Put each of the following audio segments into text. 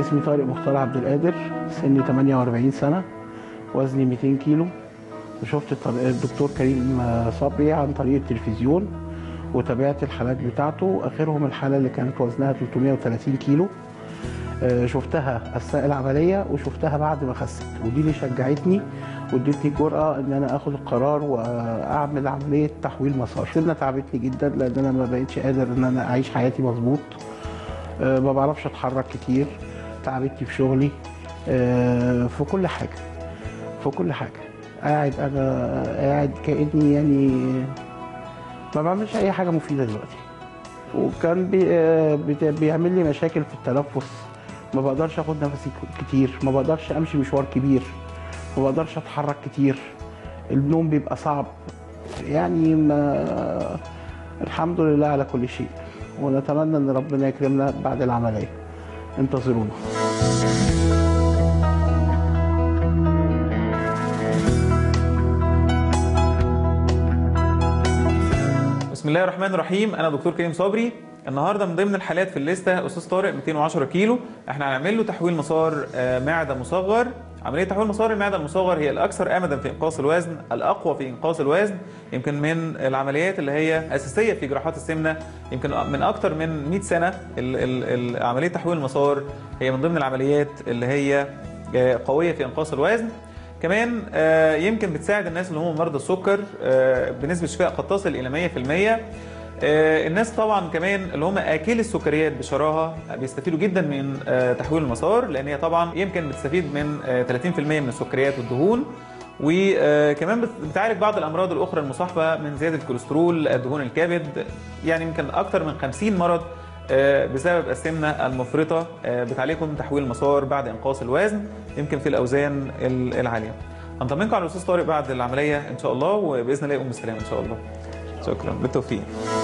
اسمي طارق مختار عبد القادر سني 48 سنة وزني 200 كيلو وشفت الط- الدكتور كريم صبري عن طريق التلفزيون وتابعت الحالات بتاعته اخرهم الحالة اللي كانت وزنها 330 كيلو آه، شفتها اثناء العمليه وشفتها بعد ما خست ودي اللي شجعتني وادتني جرأه ان انا اخد القرار واعمل عمليه تحويل مسار سنه تعبتني جدا لان انا ما بقتش قادر ان انا اعيش حياتي مظبوط آه، ما بعرفش اتحرك كتير تعبتني في شغلي آه، في كل حاجه في كل حاجه قاعد انا قاعد كاني يعني ما بعملش اي حاجه مفيده دلوقتي وكان بي آه، بت- بيعمل لي مشاكل في التنفس ما بقدرش اخد نفسي ك- كتير ما بقدرش امشي مشوار كبير ما بقدرش اتحرك كتير النوم بيبقى صعب يعني ما الحمد لله على كل شيء ونتمنى ان ربنا يكرمنا بعد العمليه انتظرونا بسم الله الرحمن الرحيم انا دكتور كريم صبري النهارده من ضمن الحالات في الليسته استاذ طارق 210 كيلو احنا هنعمل له تحويل مسار آه، معده مصغر عمليه تحويل مسار المعده المصغر هي الاكثر امدا في انقاص الوزن الاقوى في انقاص الوزن يمكن من العمليات اللي هي اساسيه في جراحات السمنه يمكن من اكثر من 100 سنه ال- ال- ال- عمليه تحويل المسار هي من ضمن العمليات اللي هي آه، قويه في انقاص الوزن كمان آه، يمكن بتساعد الناس اللي هم مرضى السكر آه، بنسبه شفاء قد تصل الى 100% آه، الناس طبعا كمان اللي هم اكل السكريات بشراهه بيستفيدوا جدا من آه، تحويل المسار لان هي طبعا يمكن بتستفيد من آه، 30% من السكريات والدهون وكمان بت- بتعالج بعض الامراض الاخرى المصاحبه من زياده الكوليسترول دهون الكبد يعني يمكن اكثر من 50 مرض آه، بسبب السمنه المفرطه آه، بتعالجهم تحويل المسار بعد انقاص الوزن يمكن في الاوزان ال- العاليه. هنطمنكم على الاستاذ طارق بعد العمليه ان شاء الله وباذن الله يقوم بالسلامه ان شاء الله. شكرا بالتوفيق.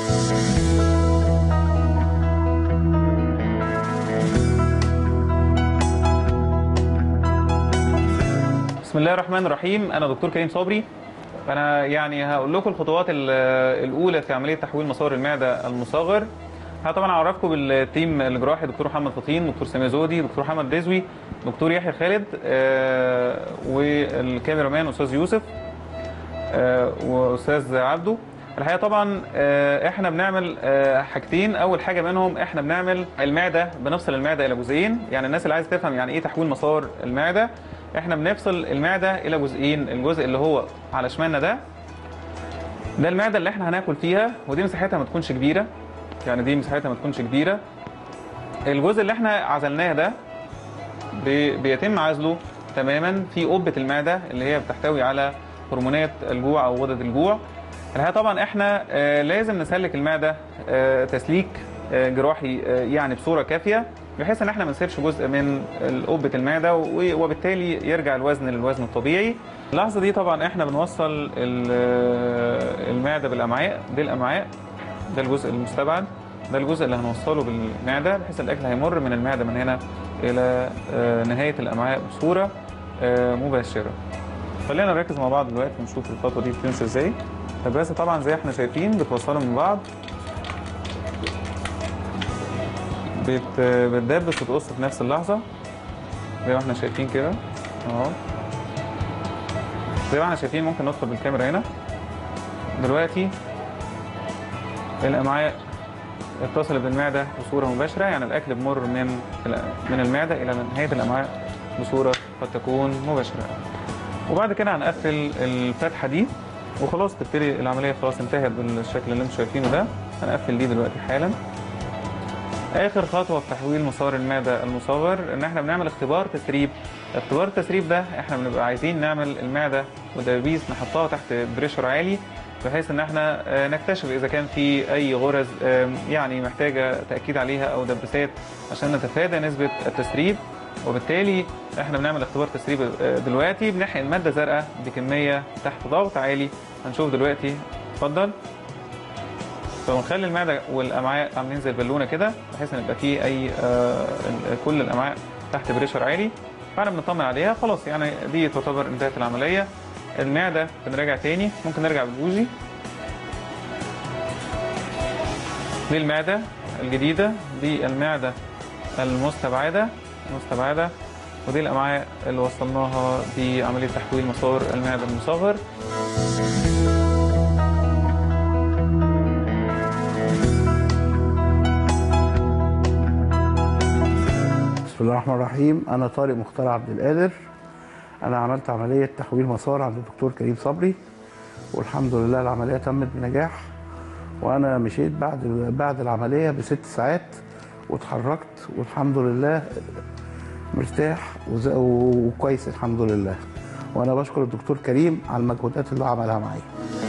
بسم الله الرحمن الرحيم انا دكتور كريم صبري انا يعني هقول لكم الخطوات ال- الاولى في عمليه تحويل مسار المعده المصغر ها طبعا اعرفكم بالتيم الجراحي دكتور محمد فطين دكتور سامي زودي دكتور محمد رزوي دكتور يحيى خالد آه، والكاميرامان استاذ يوسف آه، واستاذ عبده الحقيقه طبعا آه، احنا بنعمل آه، حاجتين اول حاجه منهم احنا بنعمل المعده بنفصل المعده الى جزئين يعني الناس اللي عايزه تفهم يعني ايه تحويل مسار المعده احنا بنفصل المعده الى جزئين الجزء اللي هو على شمالنا ده ده المعده اللي احنا هناكل فيها ودي مساحتها ما تكونش كبيره يعني دي مساحتها ما تكونش كبيره الجزء اللي احنا عزلناه ده بي- بيتم عزله تماما في قبه المعده اللي هي بتحتوي على هرمونات الجوع او غدد الجوع الحقيقه طبعا احنا آه، لازم نسلك المعده آه، تسليك آه، جراحي آه، يعني بصوره كافيه بحيث ان احنا ما نسيبش جزء من قبه المعده و- وبالتالي يرجع الوزن للوزن الطبيعي اللحظه دي طبعا احنا بنوصل ال- آه، المعده بالامعاء دي الامعاء ده الجزء المستبعد ده الجزء اللي هنوصله بالمعده بحيث الاكل هيمر من المعده من هنا الى آه، نهايه الامعاء بصوره آه، مباشره خلينا نركز مع بعض دلوقتي ونشوف الخطوه دي بتمشي ازاي الباسه طبعا زي احنا شايفين بتوصلهم من بعض بت... بتدبس وتقص في نفس اللحظه زي ما احنا شايفين كده اهو زي ما احنا شايفين ممكن ندخل بالكاميرا هنا دلوقتي الامعاء اتصلت بالمعده بصوره مباشره يعني الاكل بمر من من المعده الى نهايه الامعاء بصوره قد تكون مباشره وبعد كده هنقفل الفتحه دي وخلاص تبتدي العمليه خلاص انتهت بالشكل اللي انتم شايفينه ده هنقفل دي دلوقتي حالا اخر خطوه في تحويل مسار المعده المصغر ان احنا بنعمل اختبار تسريب اختبار التسريب ده احنا بنبقى عايزين نعمل المعده والدبابيس نحطها تحت بريشر عالي بحيث ان احنا آه، نكتشف اذا كان في اي غرز آم، يعني محتاجه تاكيد عليها او دبسات عشان نتفادى نسبه التسريب وبالتالي احنا بنعمل اختبار تسريب آه، دلوقتي بنحقن ماده زرقاء بكميه تحت ضغط عالي هنشوف دلوقتي اتفضل فبنخلي المعده والامعاء عاملين زي البالونه كده بحيث ان يبقى فيه اي آه ال- كل الامعاء تحت بريشر عالي فاحنا بنطمن عليها خلاص يعني دي تعتبر انتهت العمليه المعده بنراجع تاني ممكن نرجع بالبوجي دي المعده الجديده دي المعده المستبعده مستبعده ودي الامعاء اللي وصلناها بعمليه تحويل مسار المعده المصغر بسم الله الرحمن الرحيم انا طارق مختار عبد القادر انا عملت عمليه تحويل مسار عند الدكتور كريم صبري والحمد لله العمليه تمت بنجاح وانا مشيت بعد بعد العمليه بست ساعات واتحركت والحمد لله مرتاح وز- وكويس الحمد لله وانا بشكر الدكتور كريم على المجهودات اللي هو عملها معايا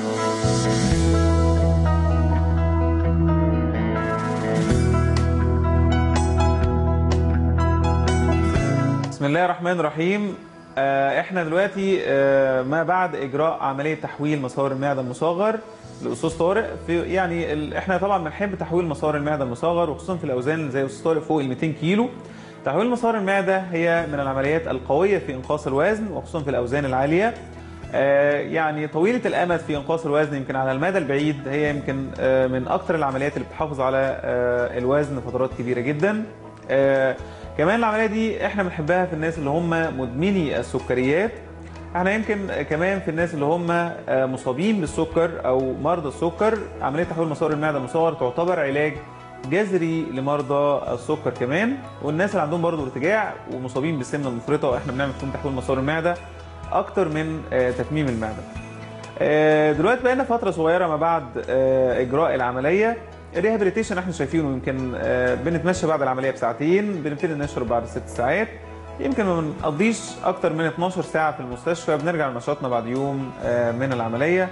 بسم الله الرحمن الرحيم آه، احنا دلوقتي آه، ما بعد اجراء عمليه تحويل مسار المعده المصغر لاستاذ طارق في يعني ال- احنا طبعا بنحب تحويل مسار المعده المصغر وخصوصا في الاوزان اللي زي استاذ طارق فوق ال 200 كيلو تحويل مسار المعده هي من العمليات القويه في انقاص الوزن وخصوصا في الاوزان العاليه آه، يعني طويله الامد في انقاص الوزن يمكن على المدى البعيد هي يمكن آه، من اكثر العمليات اللي بتحافظ على آه، الوزن فترات كبيره جدا آه، كمان العمليه دي احنا بنحبها في الناس اللي هم مدمني السكريات احنا يمكن كمان في الناس اللي هم آه، مصابين بالسكر او مرضى السكر عمليه تحويل مسار المعده المصغر تعتبر علاج جذري لمرضى السكر كمان والناس اللي عندهم برضه ارتجاع ومصابين بالسمنه المفرطه واحنا بنعمل فيهم تحويل مسار المعده اكتر من آه، تكميم المعده آه، دلوقتي بقينا فتره صغيره ما بعد آه، اجراء العمليه الريهابيليتيشن احنا شايفينه يمكن آه، بنتمشى بعد العمليه بساعتين بنبتدي نشرب بعد ست ساعات يمكن ما بنقضيش اكتر من 12 ساعه في المستشفى بنرجع لنشاطنا بعد يوم آه، من العمليه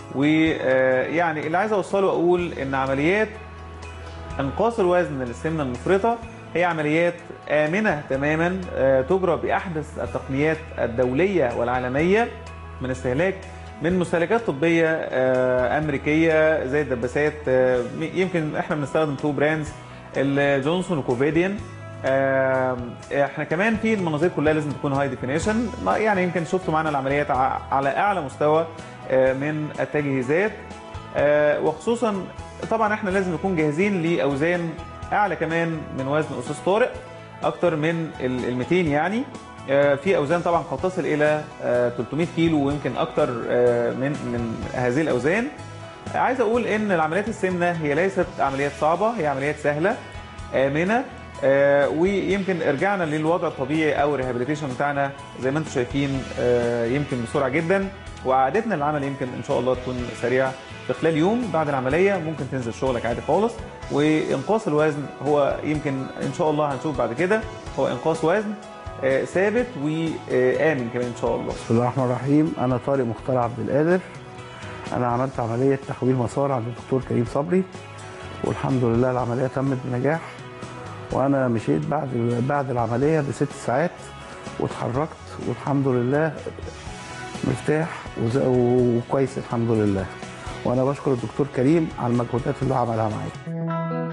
ويعني اللي عايز اوصله اقول ان عمليات انقاص الوزن للسمنه المفرطه هي عمليات امنه تماما آه، تجرى باحدث التقنيات الدوليه والعالميه من استهلاك من مستهلكات طبيه آه، امريكيه زي الدباسات آه، يمكن احنا بنستخدم تو براندز الجونسون وكوفيديان آه، احنا كمان في المناظير كلها لازم تكون هاي ديفينيشن يعني يمكن شفتوا معانا العمليات ع- على اعلى مستوى آه، من التجهيزات آه، وخصوصا طبعا احنا لازم نكون جاهزين لاوزان اعلى كمان من وزن استاذ طارق اكتر من ال ال 200 يعني آه، في اوزان طبعا قد تصل الى آه، 300 كيلو ويمكن اكتر آه، من من هذه الاوزان آه، عايز اقول ان العمليات السمنه هي ليست عمليات صعبه هي عمليات سهله امنه آه، ويمكن رجعنا للوضع الطبيعي او الريهابيليتيشن بتاعنا زي ما انتم شايفين آه، يمكن بسرعه جدا وعادتنا للعمل يمكن ان شاء الله تكون سريعه في خلال يوم بعد العمليه ممكن تنزل شغلك عادي خالص وانقاص الوزن هو يمكن ان شاء الله هنشوف بعد كده هو انقاص وزن آه، ثابت وامن كمان ان شاء الله بسم الله الرحمن الرحيم انا طارق مختار عبد القادر انا عملت عمليه تحويل مسار عند الدكتور كريم صبري والحمد لله العمليه تمت بنجاح وانا مشيت بعد بعد العمليه بست ساعات واتحركت والحمد لله مرتاح وز- وكويس الحمد لله وانا بشكر الدكتور كريم على المجهودات اللي هو عملها معايا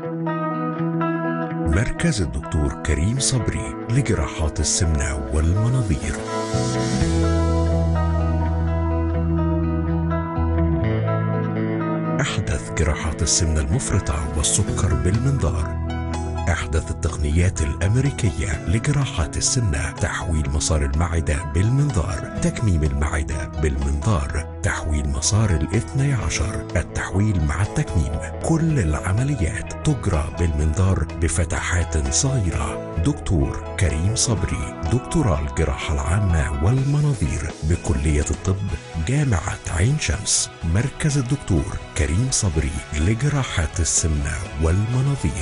مركز الدكتور كريم صبري لجراحات السمنة والمناظير أحدث جراحات السمنة المفرطة والسكر بالمنظار أحدث التقنيات الأمريكية لجراحات السمنة تحويل مسار المعدة بالمنظار تكميم المعدة بالمنظار تحويل مسار الاثني عشر التحويل مع التكميم كل العمليات تجرى بالمنظار بفتحات صغيرة دكتور كريم صبري دكتوراه الجراحة العامة والمناظير بكلية الطب جامعة عين شمس مركز الدكتور كريم صبري لجراحات السمنة والمناظير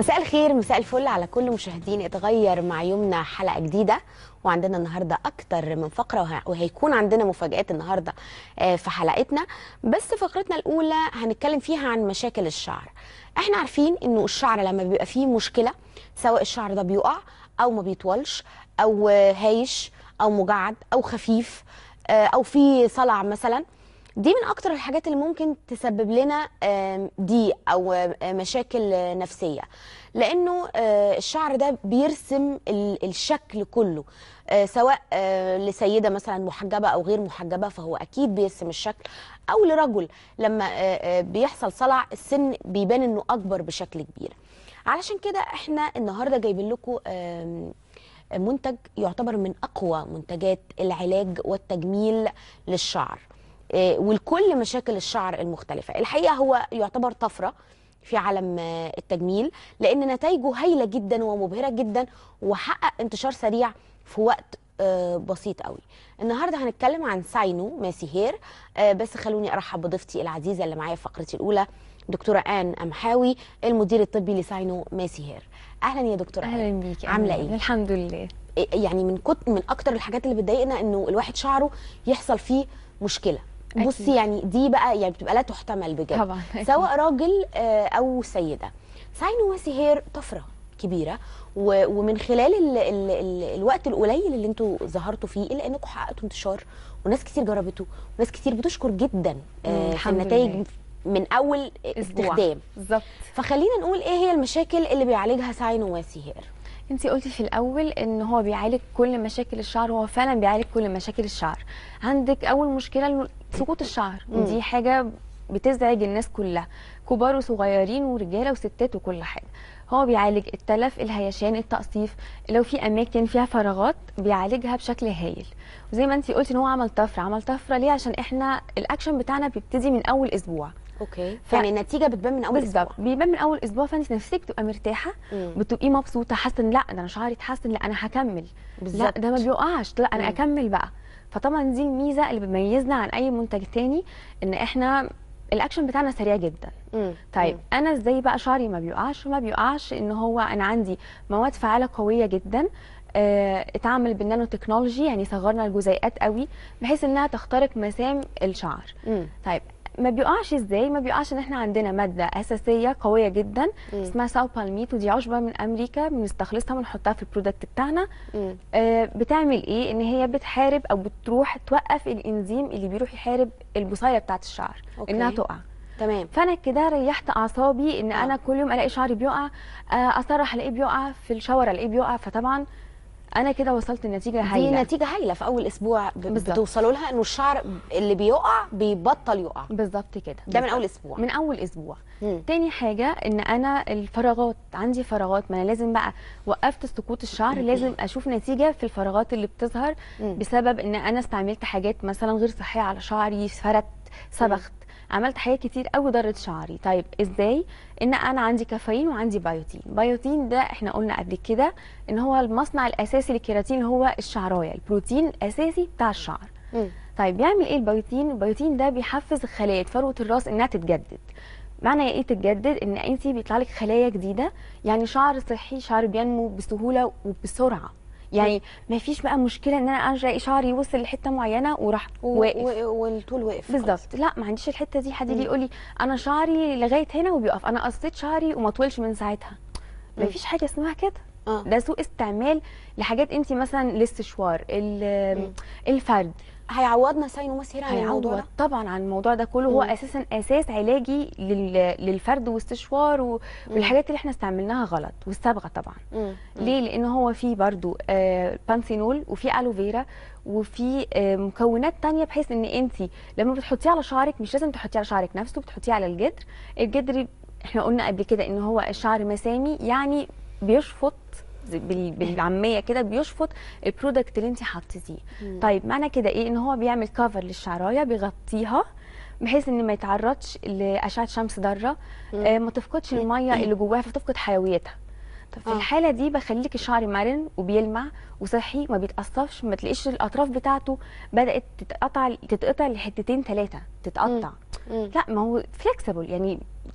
مساء الخير مساء الفل على كل مشاهدين اتغير مع يومنا حلقه جديده وعندنا النهارده اكتر من فقره وه- وهيكون عندنا مفاجات النهارده آه، في حلقتنا بس فقرتنا الاولى هنتكلم فيها عن مشاكل الشعر احنا عارفين انه الشعر لما بيبقى فيه مشكله سواء الشعر ده بيقع او ما بيطولش او آه، هايش او مجعد او خفيف آه، او في صلع مثلا دي من اكتر الحاجات اللي ممكن تسبب لنا آم، ضيق او آم، مشاكل آه، نفسيه لانه آه، الشعر ده بيرسم ال- الشكل كله آه، سواء آه، لسيده مثلا محجبه او غير محجبه فهو اكيد بيرسم الشكل او لرجل لما آه، آه، بيحصل صلع السن بيبان انه اكبر بشكل كبير علشان كده احنا النهارده جايبين لكم آم، منتج يعتبر من اقوى منتجات العلاج والتجميل للشعر آه، ولكل مشاكل الشعر المختلفه الحقيقه هو يعتبر طفره في عالم آه، التجميل لان نتائجه هايله جدا ومبهره جدا وحقق انتشار سريع في وقت آه، بسيط قوي النهارده هنتكلم عن ساينو ماسي هير آه، بس خلوني ارحب بضيفتي العزيزه اللي معايا في فقرتي الاولى دكتوره ان امحاوي المدير الطبي لساينو ماسي هير اهلا يا دكتوره آن. اهلا بيكي عامله أهلاً. ايه الحمد لله يعني من كت من اكتر الحاجات اللي بتضايقنا انه الواحد شعره يحصل فيه مشكله أكيد. بصي يعني دي بقى يعني بتبقى لا تحتمل بجد طبعاً، أكيد. سواء راجل آه، او سيده ساينو ماسي هير طفره كبيره و- ومن خلال ال ال ال الوقت القليل اللي انتوا ظهرتوا فيه الا انكم حققتوا انتشار وناس كتير جربته وناس كتير بتشكر جدا آه، مم، في الحمد النتائج لله. من اول أسبوع. استخدام بالظبط فخلينا نقول ايه هي المشاكل اللي بيعالجها ساينو ماسي هير انت قلتي في الاول ان هو بيعالج كل مشاكل الشعر وهو فعلا بيعالج كل مشاكل الشعر عندك اول مشكله سقوط الشعر مم. ودي حاجه بتزعج الناس كلها كبار وصغيرين ورجاله وستات وكل حاجه هو بيعالج التلف الهيشان التقصيف لو في اماكن فيها فراغات بيعالجها بشكل هايل وزي ما انت قلتي ان هو عمل طفره عمل طفره ليه عشان احنا الاكشن بتاعنا بيبتدي من اول اسبوع اوكي ف- يعني النتيجه بتبان من اول بالظبط اسبوع بيبان من اول اسبوع فانت نفسك تبقى مرتاحه مم. بتبقي مبسوطه حاسه ان لا ده انا شعري اتحسن لا انا هكمل لا بالظبط. ده ما بيوقعش لا انا مم. اكمل بقى فطبعا دي الميزه اللي بتميزنا عن اي منتج تاني ان احنا الاكشن بتاعنا سريع جدا مم. طيب انا ازاي بقى شعري ما بيقعش ما بيقعش ان هو انا عندي مواد فعاله قويه جدا آه، اتعمل بالنانو تكنولوجي يعني صغرنا الجزيئات قوي بحيث انها تخترق مسام الشعر مم. طيب ما بيقعش ازاي ما بيقعش ان احنا عندنا ماده اساسيه قويه جدا مم. اسمها ساو بالميت ودي عشبه من امريكا بنستخلصها ونحطها في البرودكت بتاعنا مم. آه بتعمل ايه ان هي بتحارب او بتروح توقف الانزيم اللي بيروح يحارب البصيله بتاعت الشعر أوكي. انها تقع تمام فانا كده ريحت اعصابي ان آه. انا كل يوم الاقي شعري بيقع آه، اصرح الاقيه بيقع في الشاور الاقيه بيقع فطبعا انا كده وصلت لنتيجه دي هايله نتيجه هايله في اول اسبوع ب- بالظبط. بتوصلوا لها انه الشعر اللي بيقع بيبطل يقع بالظبط كده ده من بالظبط. اول اسبوع من اول اسبوع مم. تاني حاجة ان انا الفراغات عندي فراغات ما انا لازم بقى وقفت سقوط الشعر لازم اشوف نتيجة في الفراغات اللي بتظهر مم. بسبب ان انا استعملت حاجات مثلا غير صحية على شعري فرت صبغت عملت حاجات كتير قوي ضرت شعري طيب ازاي ان انا عندي كافيين وعندي بايوتين بايوتين ده احنا قلنا قبل كده ان هو المصنع الاساسي للكيراتين اللي هو الشعرايه البروتين الاساسي بتاع الشعر مم. طيب بيعمل ايه البيوتين البيوتين ده بيحفز خلايا فروه الراس انها تتجدد معنى ايه تتجدد ان انت بيطلع لك خلايا جديده يعني شعر صحي شعر بينمو بسهوله وبسرعه يعني ما فيش بقى مشكله ان انا الاقي شعري يوصل لحته معينه وراح و- واقف و- والطول واقف بالظبط لا ما عنديش الحته دي حد مم. يجي يقول لي انا شعري لغايه هنا وبيقف انا قصيت شعري وما طولش من ساعتها ما مم. فيش حاجه اسمها كده اه ده سوء استعمال لحاجات انت مثلا الاستشوار ال- مم. الفرد هيعوضنا ساينو مسير عن الموضوع هيعوض ده طبعا عن الموضوع ده كله هو مم. اساسا اساس علاجي لل... للفرد واستشوار و... والحاجات اللي احنا استعملناها غلط والصبغه طبعا مم. ليه لان هو فيه برضو آه بانسينول وفي الوفيرا وفي آه مكونات تانية بحيث ان انت لما بتحطيه على شعرك مش لازم تحطيه على شعرك نفسه بتحطيه على الجدر الجدر احنا قلنا قبل كده ان هو الشعر مسامي يعني بيشفط زي- بال- بالعاميه كده بيشفط البرودكت اللي انت حطيتيه مم. طيب معنى كده ايه ان هو بيعمل كفر للشعرايه بيغطيها بحيث ان ما يتعرضش لاشعه شمس ضاره آه ما تفقدش الميه اللي جواها فتفقد حيويتها طب في آه. الحاله دي بخليك الشعر مرن وبيلمع وصحي ما بيتقصفش ما تلاقيش الاطراف بتاعته بدات تتقطع تتقطع لحتتين ثلاثه تتقطع مم. لا ما هو فليكسيبل يعني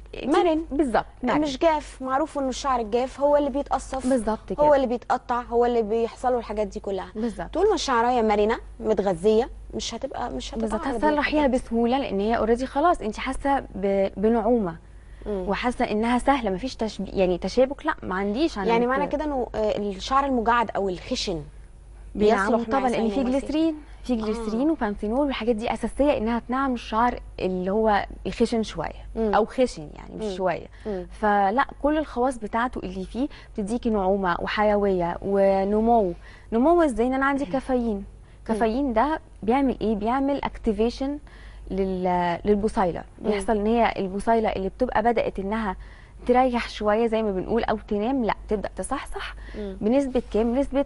مرن. بالظبط مرن. مش جاف معروف انه الشعر الجاف هو اللي بيتقصف بالظبط كده هو اللي بيتقطع هو اللي بيحصل له الحاجات دي كلها بالظبط طول ما الشعرايه مرنه متغذيه مش هتبقى مش هتبقى بالظبط هتسرحيها بسهوله لان هي اوريدي خلاص انت حاسه ب- بنعومه وحاسه انها سهله مفيش تشب... يعني تشابك لا ما عنديش أنا يعني ممكن- معنى كده انه آه، الشعر المجعد او الخشن بينعموا بيصلح مع طبعا لان ساين في ومسيح. جليسرين في جليسرين وبانثينول والحاجات دي اساسيه انها تنعم الشعر اللي هو خشن شويه مم. او خشن يعني مش مم. شويه مم. فلا كل الخواص بتاعته اللي فيه بتديكي نعومه وحيويه ونمو نمو ازاي ان انا عندي كافيين كافيين ده بيعمل ايه بيعمل اكتيفيشن للبصيله بيحصل ان هي البصيله اللي بتبقى بدات انها تريح شويه زي ما بنقول او تنام لا تبدا تصحصح مم. بنسبه كام بنسبه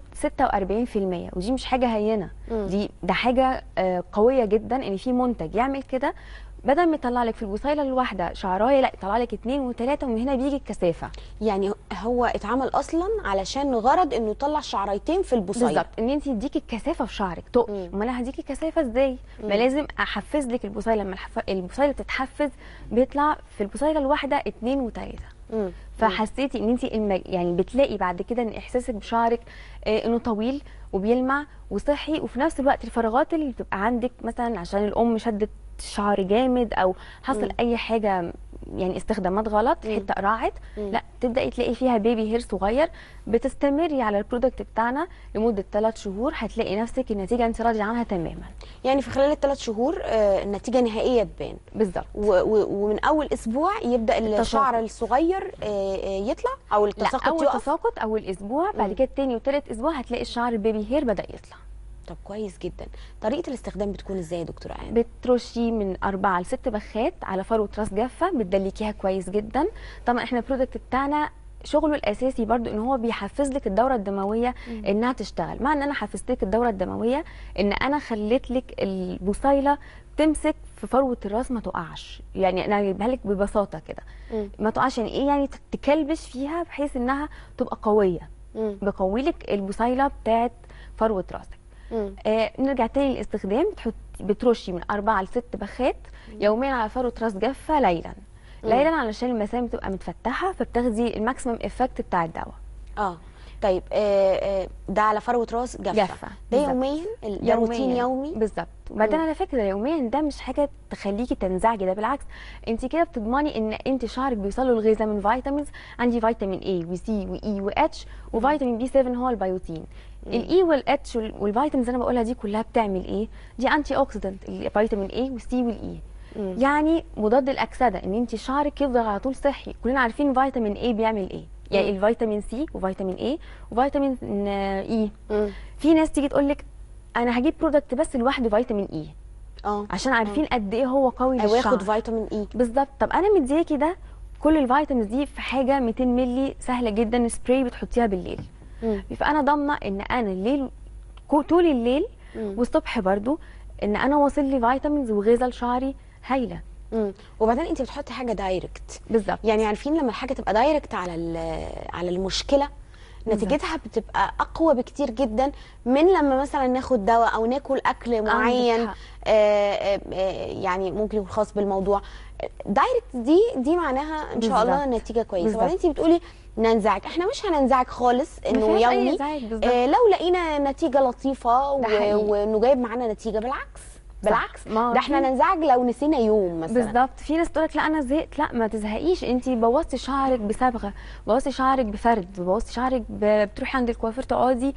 46% ودي مش حاجه هينه مم. دي ده حاجه آه، قويه جدا ان في منتج يعمل كده بدل ما يطلع لك في البصيله الواحده شعرايه لا يطلع لك اتنين وتلاته ومن هنا بيجي الكثافه يعني هو اتعمل اصلا علشان غرض انه يطلع شعريتين في البصيله بالظبط ان انت يديكي الكثافه في شعرك تقل مم. امال انا هديكي كثافه ازاي ما لازم احفز لك البصيله لما الحف... البصيله بتتحفز بيطلع في البصيله الواحده اتنين وتلاته مم. فحسيتي ان انت الم... يعني بتلاقي بعد كده ان احساسك بشعرك آه انه طويل وبيلمع وصحي وفي نفس الوقت الفراغات اللي بتبقى عندك مثلا عشان الام شدت شعر جامد او حصل مم. اي حاجه يعني استخدامات غلط مم. حته قرعت مم. لا تبداي تلاقي فيها بيبي هير صغير بتستمري على البرودكت بتاعنا لمده ثلاث شهور هتلاقي نفسك النتيجه انت راضيه عنها تماما يعني في خلال الثلاث شهور آه، النتيجه النهائيه تبان بالظبط و- و- ومن اول اسبوع يبدا الشعر الصغير آه، آه، يطلع او لا التساقط اول يقف تساقط اول اسبوع بعد مم. كده تاني وتالت اسبوع هتلاقي الشعر البيبي هير بدا يطلع طب كويس جدا طريقه الاستخدام بتكون ازاي يا دكتوره آية؟ بترشي من أربعة لست بخات على فروة راس جافة بتدلكيها كويس جدا طبعا احنا البرودكت بتاعنا شغله الاساسي برضو ان هو بيحفز لك الدوره الدمويه انها تشتغل مع ان انا حفزت لك الدوره الدمويه ان انا خليت لك البصيله تمسك في فروه الراس ما تقعش يعني انا جايبها لك ببساطه كده مم. ما تقعش يعني ايه يعني تكلبش فيها بحيث انها تبقى قويه مم. بقوي لك البصيله بتاعت فروه راسك مم. آه نرجع تاني للاستخدام بتحط بترشي من أربعة لست بخات يوميا على فروة راس جافة ليلا ليلا علشان المسام بتبقى متفتحة فبتاخدي الماكسيمم افكت بتاع الدواء اه طيب آه، آه، ده على فروه راس جافه جافة، ده بالظبط. يوميا ال- ده روتين يومي بالظبط وبعدين مم. على فكره يوميا ده مش حاجه تخليكي تنزعجي ده بالعكس انت كده بتضمني ان انت شعرك بيوصل له الغذاء من فيتامينز عندي فيتامين اي وسي واي واتش وفيتامين بي 7 هو البيوتين الاي والاتش والفيتامينز اللي انا بقولها دي كلها بتعمل ايه دي انتي اوكسيدنت الفيتامين اي والسي والاي مم. يعني مضاد الاكسده ان انت شعرك يفضل على طول صحي كلنا عارفين فيتامين اي بيعمل ايه يعني مم. الفيتامين سي وفيتامين اي وفيتامين اي مم. في ناس تيجي تقول لك انا هجيب برودكت بس لوحده فيتامين اي اه عشان عارفين قد ايه هو قوي او للشعر ياخد فيتامين اي بالظبط طب انا مدياكي ده كل الفيتامينز دي في حاجه 200 مللي سهله جدا سبراي بتحطيها بالليل مم. فانا ضامنه ان انا الليل كو- طول الليل مم. والصبح برضو ان انا واصل لي فيتامينز وغذاء لشعري هايله مم. وبعدين انت بتحطي حاجه دايركت بالظبط يعني عارفين لما الحاجه تبقى دايركت على ال- على المشكله نتيجتها بتبقى اقوى بكتير جدا من لما مثلا ناخد دواء او ناكل اكل معين حق. آه، آه، آه، يعني ممكن يكون خاص بالموضوع دايركت دي دي معناها ان شاء الله بالظبط. نتيجه كويسه بالظبط. وبعدين انت بتقولي ننزعج احنا مش هننزعج خالص انه مفيهاش أي يومي إنزعاج، بالظبط. آه لو لقينا نتيجه لطيفه و- حقيقي. وانه جايب معانا نتيجه بالعكس بالعكس ما ده احنا في- ننزعج لو نسينا يوم مثلا بالظبط في ناس تقول لك لا انا زهقت لا ما تزهقيش انت بوظتي شعرك بصبغه بوظتي شعرك بفرد بوظتي شعرك ب... بتروحي عند الكوافير تقعدي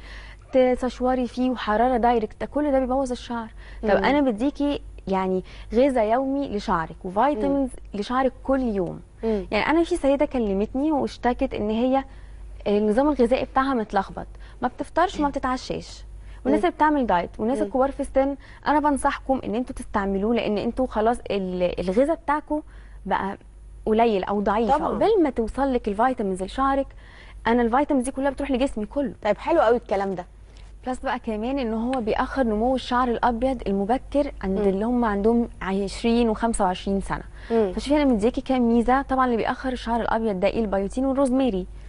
تسشوري فيه وحراره دايركت ده كل ده بيبوظ الشعر طب مم. انا بديكي يعني غذاء يومي لشعرك وفيتامينز لشعرك كل يوم مم. يعني انا في سيده كلمتني واشتكت ان هي النظام الغذائي بتاعها متلخبط ما بتفطرش وما بتتعشاش والناس اللي بتعمل دايت والناس مم. الكبار في السن انا بنصحكم ان انتوا تستعملوه لان انتوا خلاص ال- الغذاء بتاعكم بقى قليل او ضعيف طبعاً. قبل ما توصل لك الفيتامينز لشعرك انا الفيتامينز دي كلها بتروح لجسمي كله طيب حلو قوي الكلام ده بلس بقى كمان ان هو بيأخر نمو الشعر الابيض المبكر عند مم. اللي هم عندهم 20 و25 سنه مم. فشوفي انا مديكي كام ميزه طبعا اللي بيأخر الشعر الابيض ده ايه البيوتين والروزميري اه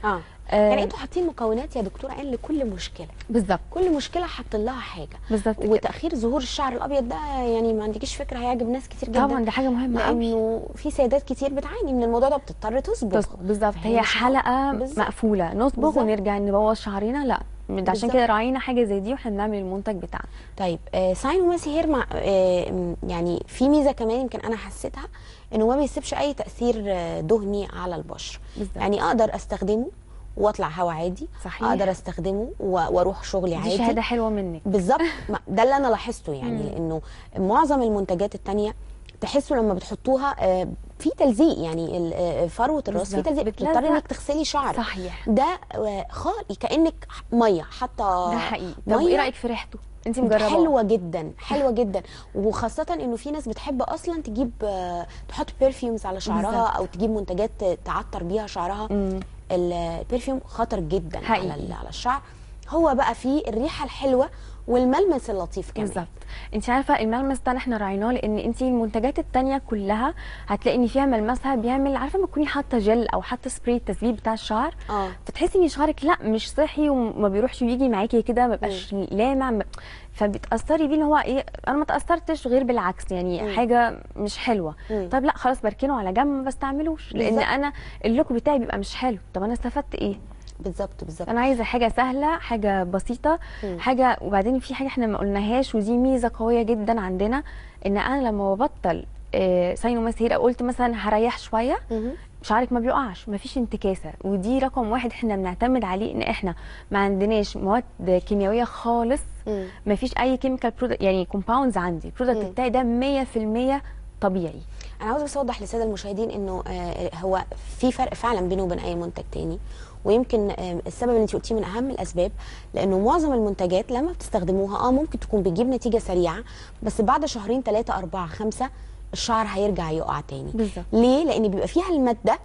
آه، يعني انتوا حاطين مكونات يا دكتوره ان لكل مشكله بالظبط كل مشكله حاطين لها حاجه بالظبط كده. وتاخير ظهور الشعر الابيض ده يعني ما عندكيش فكره هيعجب ناس كتير جدا طبعا ده حاجه مهمه قوي لانه في سيدات كتير بتعاني من الموضوع ده بتضطر تصبغ تصبغ بالظبط فهي هي مش حلقه بالظبط. مقفوله نصبغ بالظبط. ونرجع نبوظ شعرنا لا ده عشان بالظبط. كده راعينا حاجه زي دي واحنا بنعمل المنتج بتاعنا طيب آه ساين وماسي هير مع آه م- يعني في ميزه كمان يمكن انا حسيتها انه ما بيسيبش اي تاثير آه دهني على البشره بالظبط. يعني اقدر استخدمه واطلع هوا عادي صحيح. اقدر استخدمه و- واروح شغلي دي عادي شهاده حلوه منك بالظبط ما- ده اللي انا لاحظته يعني لانه معظم المنتجات التانية تحسوا لما بتحطوها آه، في تلزيق يعني ال- آه، فروه الراس في بالظبط. تلزيق بتلزق. بتضطري انك تغسلي شعرك صحيح ده آه، خالي كانك ميه حاطه ده حقيقي طب ايه رايك في ريحته انت مجربه حلوه جدا حلوه جدا وخاصه انه في ناس بتحب اصلا تجيب آه، تحط برفيومز على شعرها بالظبط. او تجيب منتجات تعطر بيها شعرها مم. البرفيوم خطر جدا حقيقي. على ال- على الشعر هو بقى فيه الريحه الحلوه والملمس اللطيف كمان بالظبط انت عارفه الملمس ده احنا راعيناه لان انت المنتجات التانية كلها هتلاقي ان فيها ملمسها بيعمل عارفه لما تكوني حاطه جل او حاطه سبراي التثبيت بتاع الشعر اه فتحسي ان شعرك لا مش صحي وما بيروحش ويجي معاكي كده ما بيبقاش لامع ما- فبتاثري بيه ان هو ايه انا ما تاثرتش غير بالعكس يعني مم. حاجه مش حلوه مم. طب لا خلاص بركنه على جنب ما بستعملوش لان بالظبط. انا اللوك بتاعي بيبقى مش حلو طب انا استفدت ايه بالظبط بالظبط انا عايزه حاجه سهله حاجه بسيطه مم. حاجه وبعدين في حاجه احنا ما قلناهاش ودي ميزه قويه جدا عندنا ان انا لما ببطل آه، ساينوماسير او قلت مثلا هريح شويه مهم. شعرك ما بيقعش ما فيش انتكاسه ودي رقم واحد احنا بنعتمد عليه ان احنا ما عندناش مواد كيميائيه خالص مم. ما فيش اي كيميكال برودكت يعني كومباوندز عندي البرودكت مم. بتاعي ده 100% طبيعي انا عاوزه بس اوضح للساده المشاهدين انه آه، هو في فرق فعلا بينه وبين اي منتج تاني ويمكن آه، السبب اللي انت قلتيه من اهم الاسباب لانه معظم المنتجات لما بتستخدموها اه ممكن تكون بتجيب نتيجه سريعه بس بعد شهرين ثلاثه اربعه خمسه الشعر هيرجع يقع تاني بالظبط. ليه لان بيبقى فيها الماده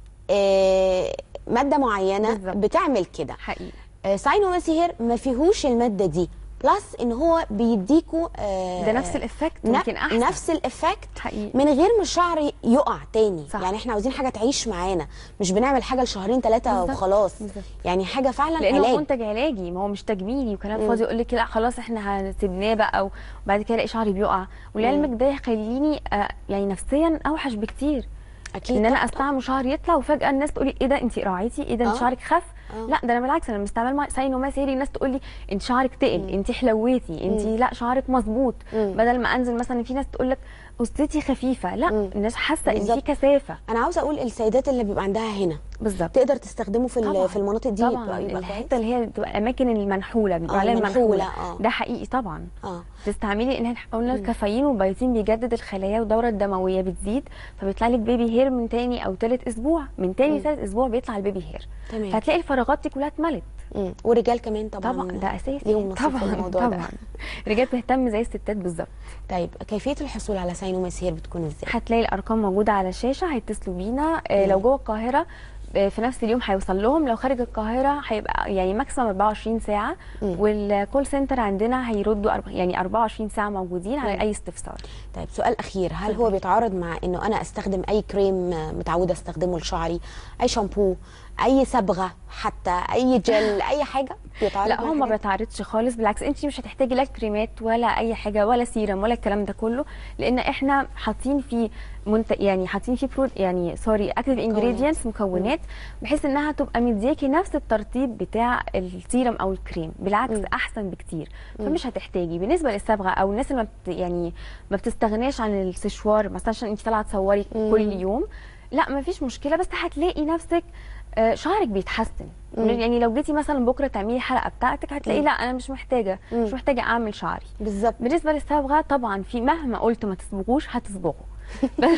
آه، ماده معينه بالظبط. بتعمل كده حقيقي آه، ساينو ماسيهير ما فيهوش الماده دي بلس ان هو بيديكوا آه، ده نفس الافكت ن- يمكن احسن نفس الافكت حقيقي من غير ما الشعر يقع تاني صح. يعني احنا عاوزين حاجه تعيش معانا مش بنعمل حاجه لشهرين ثلاثه بالظبط. وخلاص بالظبط. يعني حاجه فعلا لانه علاج منتج علاجي ما هو مش تجميلي وكلام مم. فاضي يقول لك لا خلاص احنا هنسيبناه بقى وبعد كده الاقي شعري بيقع ولعلمك ده يخليني آه، يعني نفسيا اوحش بكتير اكيد ان انا طبعاً. استعمل شعري يطلع وفجاه الناس تقول لي ايه ده انت راعيتي ايه ده انت آه. شعرك خف آه. لا ده انا بالعكس انا مستعمل مع ساينو سيري الناس تقول لي انت شعرك تقل انت حلويتي انت لا شعرك مظبوط مم. بدل ما انزل مثلا في ناس تقول لك قصتي خفيفه لا مم. الناس حاسه ان في بالظبط. كثافه انا عاوزه اقول السيدات اللي بيبقى عندها هنا بالظبط تقدر تستخدمه في ال- طبعاً. في المناطق دي طبعا يبقى, يبقى الحته كويس اللي هي بتبقى الاماكن المنحوله بيبقى آه، عليها المنحولة، المنحوله آه. ده حقيقي طبعا اه تستعملي لان احنا قلنا الكافيين والبيوتين بيجدد الخلايا والدوره الدمويه بتزيد فبيطلع لك بيبي هير من تاني او تالت اسبوع من تاني ثالث اسبوع بيطلع البيبي هير تمام فهتلاقي الفراغات دي كلها اتملت مم. والرجال كمان طبعا طبعا ده اساسي ليهم نصيب في طبعا الموضوع طبعا ده الرجال بتهتم زي الستات بالظبط طيب كيفيه الحصول على ساينو ماسيهير بتكون ازاي هتلاقي الارقام موجوده على الشاشه هيتصلوا بينا آه، لو جوه القاهره آه، في نفس اليوم هيوصل لهم لو خارج القاهره هيبقى يعني ماكسيمم 24 ساعه مم. والكول سنتر عندنا هيردوا أرب- يعني 24 ساعه موجودين على مم. اي استفسار طيب سؤال اخير هل هو بيتعارض مع انه انا استخدم اي كريم متعوده استخدمه لشعري اي شامبو اي صبغه حتى اي جل اي حاجه بيتعارض لا مع هو ما الحاجات؟ بيتعرضش خالص بالعكس انت مش هتحتاجي لا كريمات ولا اي حاجه ولا سيرم ولا الكلام ده كله لان احنا حاطين فيه منت... يعني حاطين فيه برود يعني سوري اكتيف انجريدينتس مكونات بحيث انها تبقى مدياكي نفس الترطيب بتاع السيرم او الكريم بالعكس مم. احسن بكتير فمش هتحتاجي بالنسبه للصبغه او الناس اللي ما بت... يعني ما بتستغناش عن السشوار مثلا عشان انت طالعه تصوري مم. كل يوم لا ما فيش مشكله بس هتلاقي نفسك آه، شعرك بيتحسن مم. يعني لو جيتي مثلا بكره تعملي الحلقه بتاعتك هتلاقي مم. لا انا مش محتاجه مم. مش محتاجه اعمل شعري بالظبط بالنسبه للصبغه طبعا في مهما قلت ما تصبغوش هتصبغوا بس,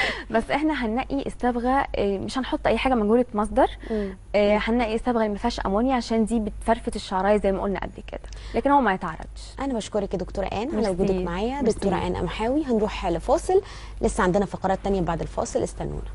بس احنا هننقي الصبغه آه، مش هنحط اي حاجه مجهوله مصدر مم. آه، هننقي الصبغه اللي ما فيهاش امونيا عشان دي بتفرفت الشعرايه زي ما قلنا قبل كده لكن هو ما يتعرضش انا بشكرك يا دكتوره ان على ميرسي. وجودك معايا ميرسي. دكتوره ان امحاوي هنروح لفاصل لسه عندنا فقرات تانية بعد الفاصل استنونا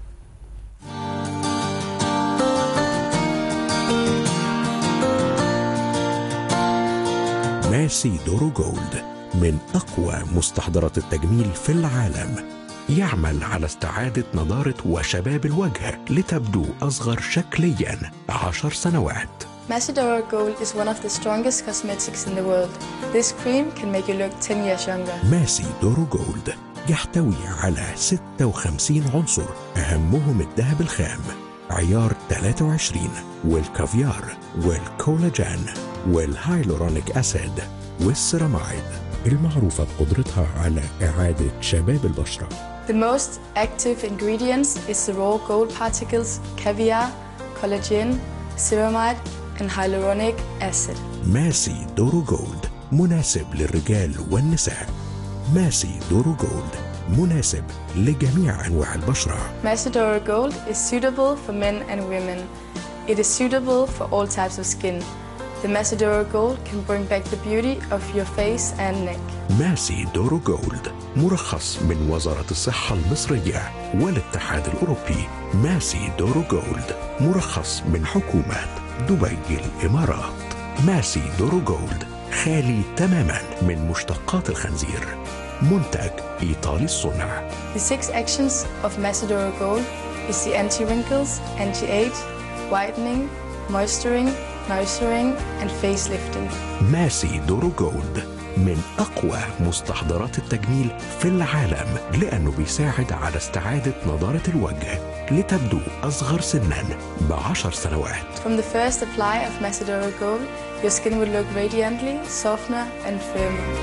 ماسي دورو جولد من أقوى مستحضرات التجميل في العالم يعمل على استعادة نضارة وشباب الوجه لتبدو أصغر شكليا عشر سنوات Macedora Gold is one of the strongest cosmetics in the world. This cream can make you look 10 years younger. ماسي دورو جولد يحتوي على 56 عنصر أهمهم الذهب الخام عيار 23 والكافيار والكولاجين والهايلورونيك أسيد والسيرامايد المعروفة بقدرتها على إعادة شباب البشرة The most active ingredients is the raw gold particles, caviar, collagen, ceramide, and hyaluronic acid. ماسي دورو جولد مناسب للرجال والنساء ماسي دورو جولد مناسب لجميع أنواع البشرة Macedora Gold is suitable for men and women. It is suitable for all types of skin. The Macedora Gold can bring back the beauty of your face and neck. ماسي دورو جولد مرخص من وزارة الصحة المصرية والاتحاد الأوروبي ماسي دورو جولد مرخص من حكومة دبي الإمارات ماسي دورو جولد خالي تماما من مشتقات الخنزير منتج إيطالي الصنع The six actions of Macedora Gold is the anti-wrinkles, anti-age, whitening, moisturing, nourishing, and facelifting. ماسي دورو جولد من أقوى مستحضرات التجميل في العالم لأنه بيساعد على استعادة نضارة الوجه لتبدو أصغر سنا بعشر سنوات From the first apply of Macedora Gold, your skin will look radiantly, softer, and firmer.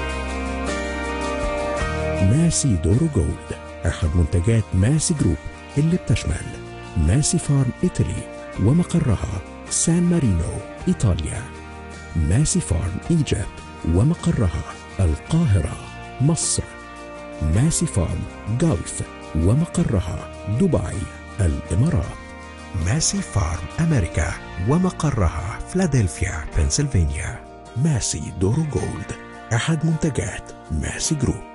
ماسي دورو جولد أحد منتجات ماسي جروب اللي بتشمل ماسي فارم إيطالي ومقرها سان مارينو إيطاليا ماسي فارم إيجيبت ومقرها القاهرة مصر ماسي فارم جولف ومقرها دبي الإمارات ماسي فارم أمريكا ومقرها فلادلفيا بنسلفانيا ماسي دورو جولد أحد منتجات ماسي جروب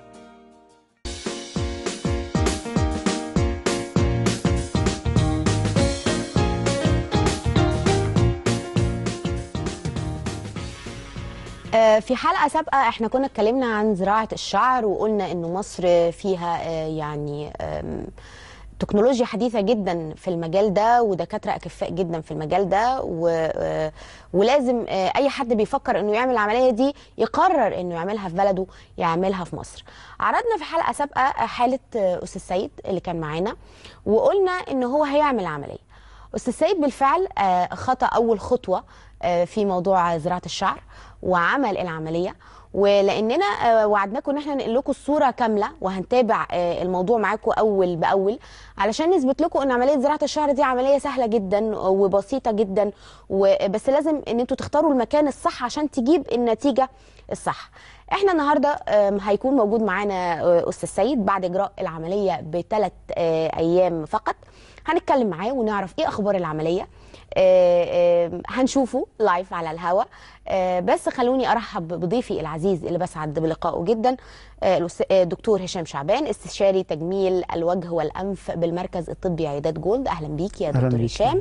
آه، في حلقه سابقه احنا كنا اتكلمنا عن زراعه الشعر وقلنا انه مصر فيها آه، يعني آم، تكنولوجيا حديثه جدا في المجال ده ودكاتره اكفاء جدا في المجال ده و... آه، ولازم آه، اي حد بيفكر انه يعمل العمليه دي يقرر انه يعملها في بلده يعملها في مصر عرضنا في حلقه سابقه آه، حاله آه، استاذ سيد اللي كان معانا وقلنا ان هو هيعمل عمليه استاذ سيد بالفعل آه، خطا اول خطوه آه، في موضوع زراعه الشعر وعمل العمليه ولاننا آه، وعدناكم ان احنا ننقل لكم الصوره كامله وهنتابع آه، الموضوع معاكم اول باول علشان نثبت لكم ان عمليه زراعه الشعر دي عمليه سهله جدا وبسيطه جدا وبس لازم ان انتوا تختاروا المكان الصح عشان تجيب النتيجه الصح احنا النهارده آم، هيكون موجود معانا آه، استاذ سيد بعد اجراء العمليه بثلاث ايام فقط هنتكلم معاه ونعرف ايه اخبار العمليه آه، آه، هنشوفه لايف على الهوا آه، بس خلوني ارحب بضيفي العزيز اللي بسعد بلقائه جدا آه، الأس- آه، دكتور هشام شعبان استشاري تجميل الوجه والانف بالمركز الطبي عيادات جولد اهلا بيك يا أهلاً دكتور بيك. هشام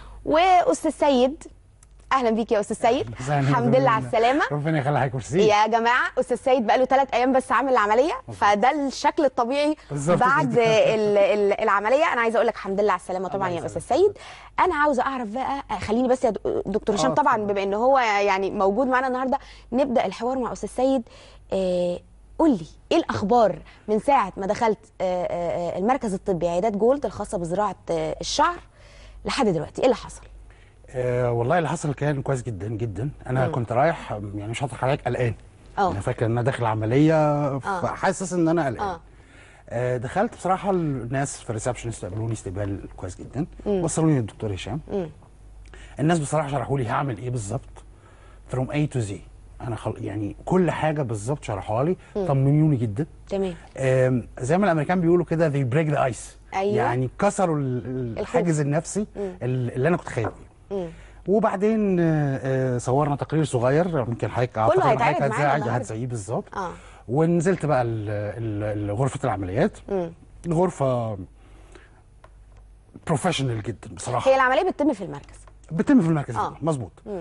واستاذ سيد اهلا بيك يا استاذ سيد أهلاً الحمد بك. لله على السلامه ربنا يخليك ميرسي يا جماعه استاذ سيد بقاله ثلاث ايام بس عامل العمليه فده الشكل الطبيعي بالظبط بعد كده. ال- ال- العمليه انا عايزه اقول لك الحمد لله على السلامه طبعا الله يا استاذ يسلمك. سيد انا عاوزه اعرف بقى خليني بس يا د- دكتور هشام آه، طبعا اتفضل. بما ان هو يعني موجود معانا النهارده نبدا الحوار مع استاذ سيد آه، قول لي ايه الاخبار من ساعه ما دخلت آه، آه، آه، المركز الطبي عيادات جولد الخاصه بزراعه آه، الشعر لحد دلوقتي ايه اللي حصل آه والله اللي حصل كان كويس جدا جدا انا مم. كنت رايح يعني مش هضحك عليك قلقان اه انا فاكر ان انا داخل عمليه فحاسس ان انا قلقان اه آه دخلت بصراحه الناس في الريسبشن استقبلوني استقبال كويس جدا مم. وصلوني للدكتور هشام مم. الناس بصراحه شرحوا لي هعمل ايه بالظبط from A to Z انا خل... يعني كل حاجه بالظبط شرحوها لي مم. طمنوني جدا تمام آم، زي ما الامريكان بيقولوا كده they break the ice أيوة. يعني كسروا ال- ال- الحاجز النفسي مم. ال- اللي انا كنت خايف فيه مم. وبعدين آه، آه، صورنا تقرير صغير يمكن حضرتك أعتقد إن هيتعرض حضرتك معانا هتذاع- النهاردة. هتذيعيه بالظبط اه ونزلت بقى ال- ال- ال- غرفه العمليات مم. الغرفه بروفيشنال جدا بصراحه هي العمليه بتتم في المركز بتتم في المركز آه. آه. مظبوط آه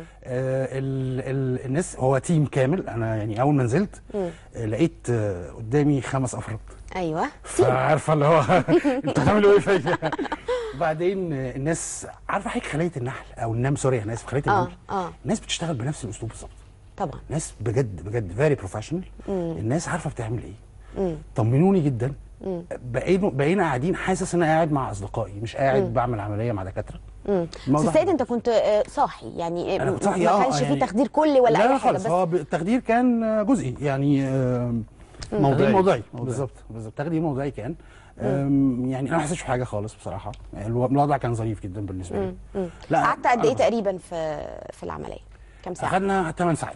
ال ال الناس هو تيم كامل انا يعني اول ما نزلت آه لقيت آه قدامي خمس افراد ايوه فعارفه اللي هو انتوا هتعملوا ايه فيا بعدين آه، الناس عارفه حضرتك خليه النحل او النمل سوري انا اسف خليه اه النمل اه الناس بتشتغل بنفس الاسلوب بالظبط طبعا ناس بجد بجد فيري بروفيشنال الناس عارفه بتعمل ايه طمنوني جدا بقينا بقينا قاعدين حاسس ان انا قاعد مع اصدقائي مش قاعد بعمل عمليه مع دكاتره الموضوع استاذ سيد انت كنت آه، صاحي يعني آه، أنا كنت صاحي، ما آه، كانش في يعني- تخدير كلي ولا لا اي لا حاجه خالص بس هو ب- التخدير كان آه، جزئي يعني آه، موضعي. تخدير موضعي موضعي. بالظبط بالظبط تخدير موضعي كان آم، يعني انا ما حسيتش بحاجه خالص بصراحه يعني الو- الوضع كان ظريف جدا بالنسبه لي لا قعدت قد ايه أنا- تقريبا في في العمليه كام ساعه اخذنا 8 ساعات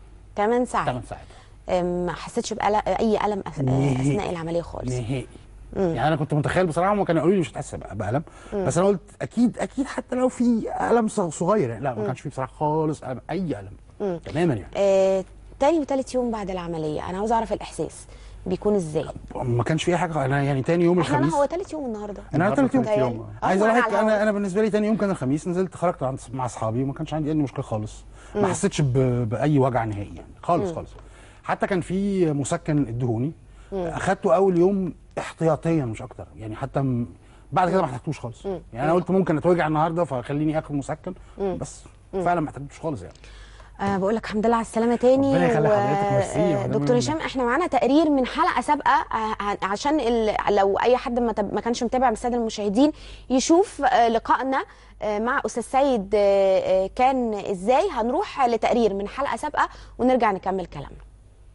8 ساعات 8 ساعات آم، ما حسيتش بألم اي الم أث- آه، نهائي. اثناء العمليه خالص نهائي يعني انا كنت متخيل بصراحه هم كانوا يقولوا لي مش هتحس بأ- بالم بس انا قلت اكيد اكيد حتى لو في الم ص- صغير يعني لا ما كانش في بصراحه خالص ألم اي الم تماما يعني آه، تاني وتالت يوم بعد العمليه انا عاوزه اعرف الاحساس بيكون ازاي ما كانش في اي حاجه انا يعني تاني يوم احنا الخميس هو تالت يوم النهارده انا النهاردة تالت يوم تالت يوم. آه، عايز وأنا اقول لك على انا الهوا. انا بالنسبه لي تاني يوم كان الخميس نزلت خرجت عند مع اصحابي وما كانش عندي اي مشكله خالص ما حسيتش ب- باي وجع نهائي يعني خالص خالص حتى كان في مسكن ادهوني اخدته اول يوم احتياطيا مش اكتر يعني حتى م... بعد كده ما احتاجتوش خالص يعني انا قلت ممكن اتوجع النهارده فخليني اخد مسكن بس فعلا ما احتاجتوش خالص يعني أه بقول لك الحمد لله على السلامه تاني ربنا يخلي حضرتك، ميرسي يا آه، مدام دكتور منى. هشام احنا معانا تقرير من حلقه سابقه آه، ع- عشان ال- لو اي حد ما تب- ما كانش متابع من الساده المشاهدين يشوف آه، لقائنا آه، مع استاذ سيد آه، آه، كان ازاي هنروح لتقرير من حلقه سابقه ونرجع نكمل كلامنا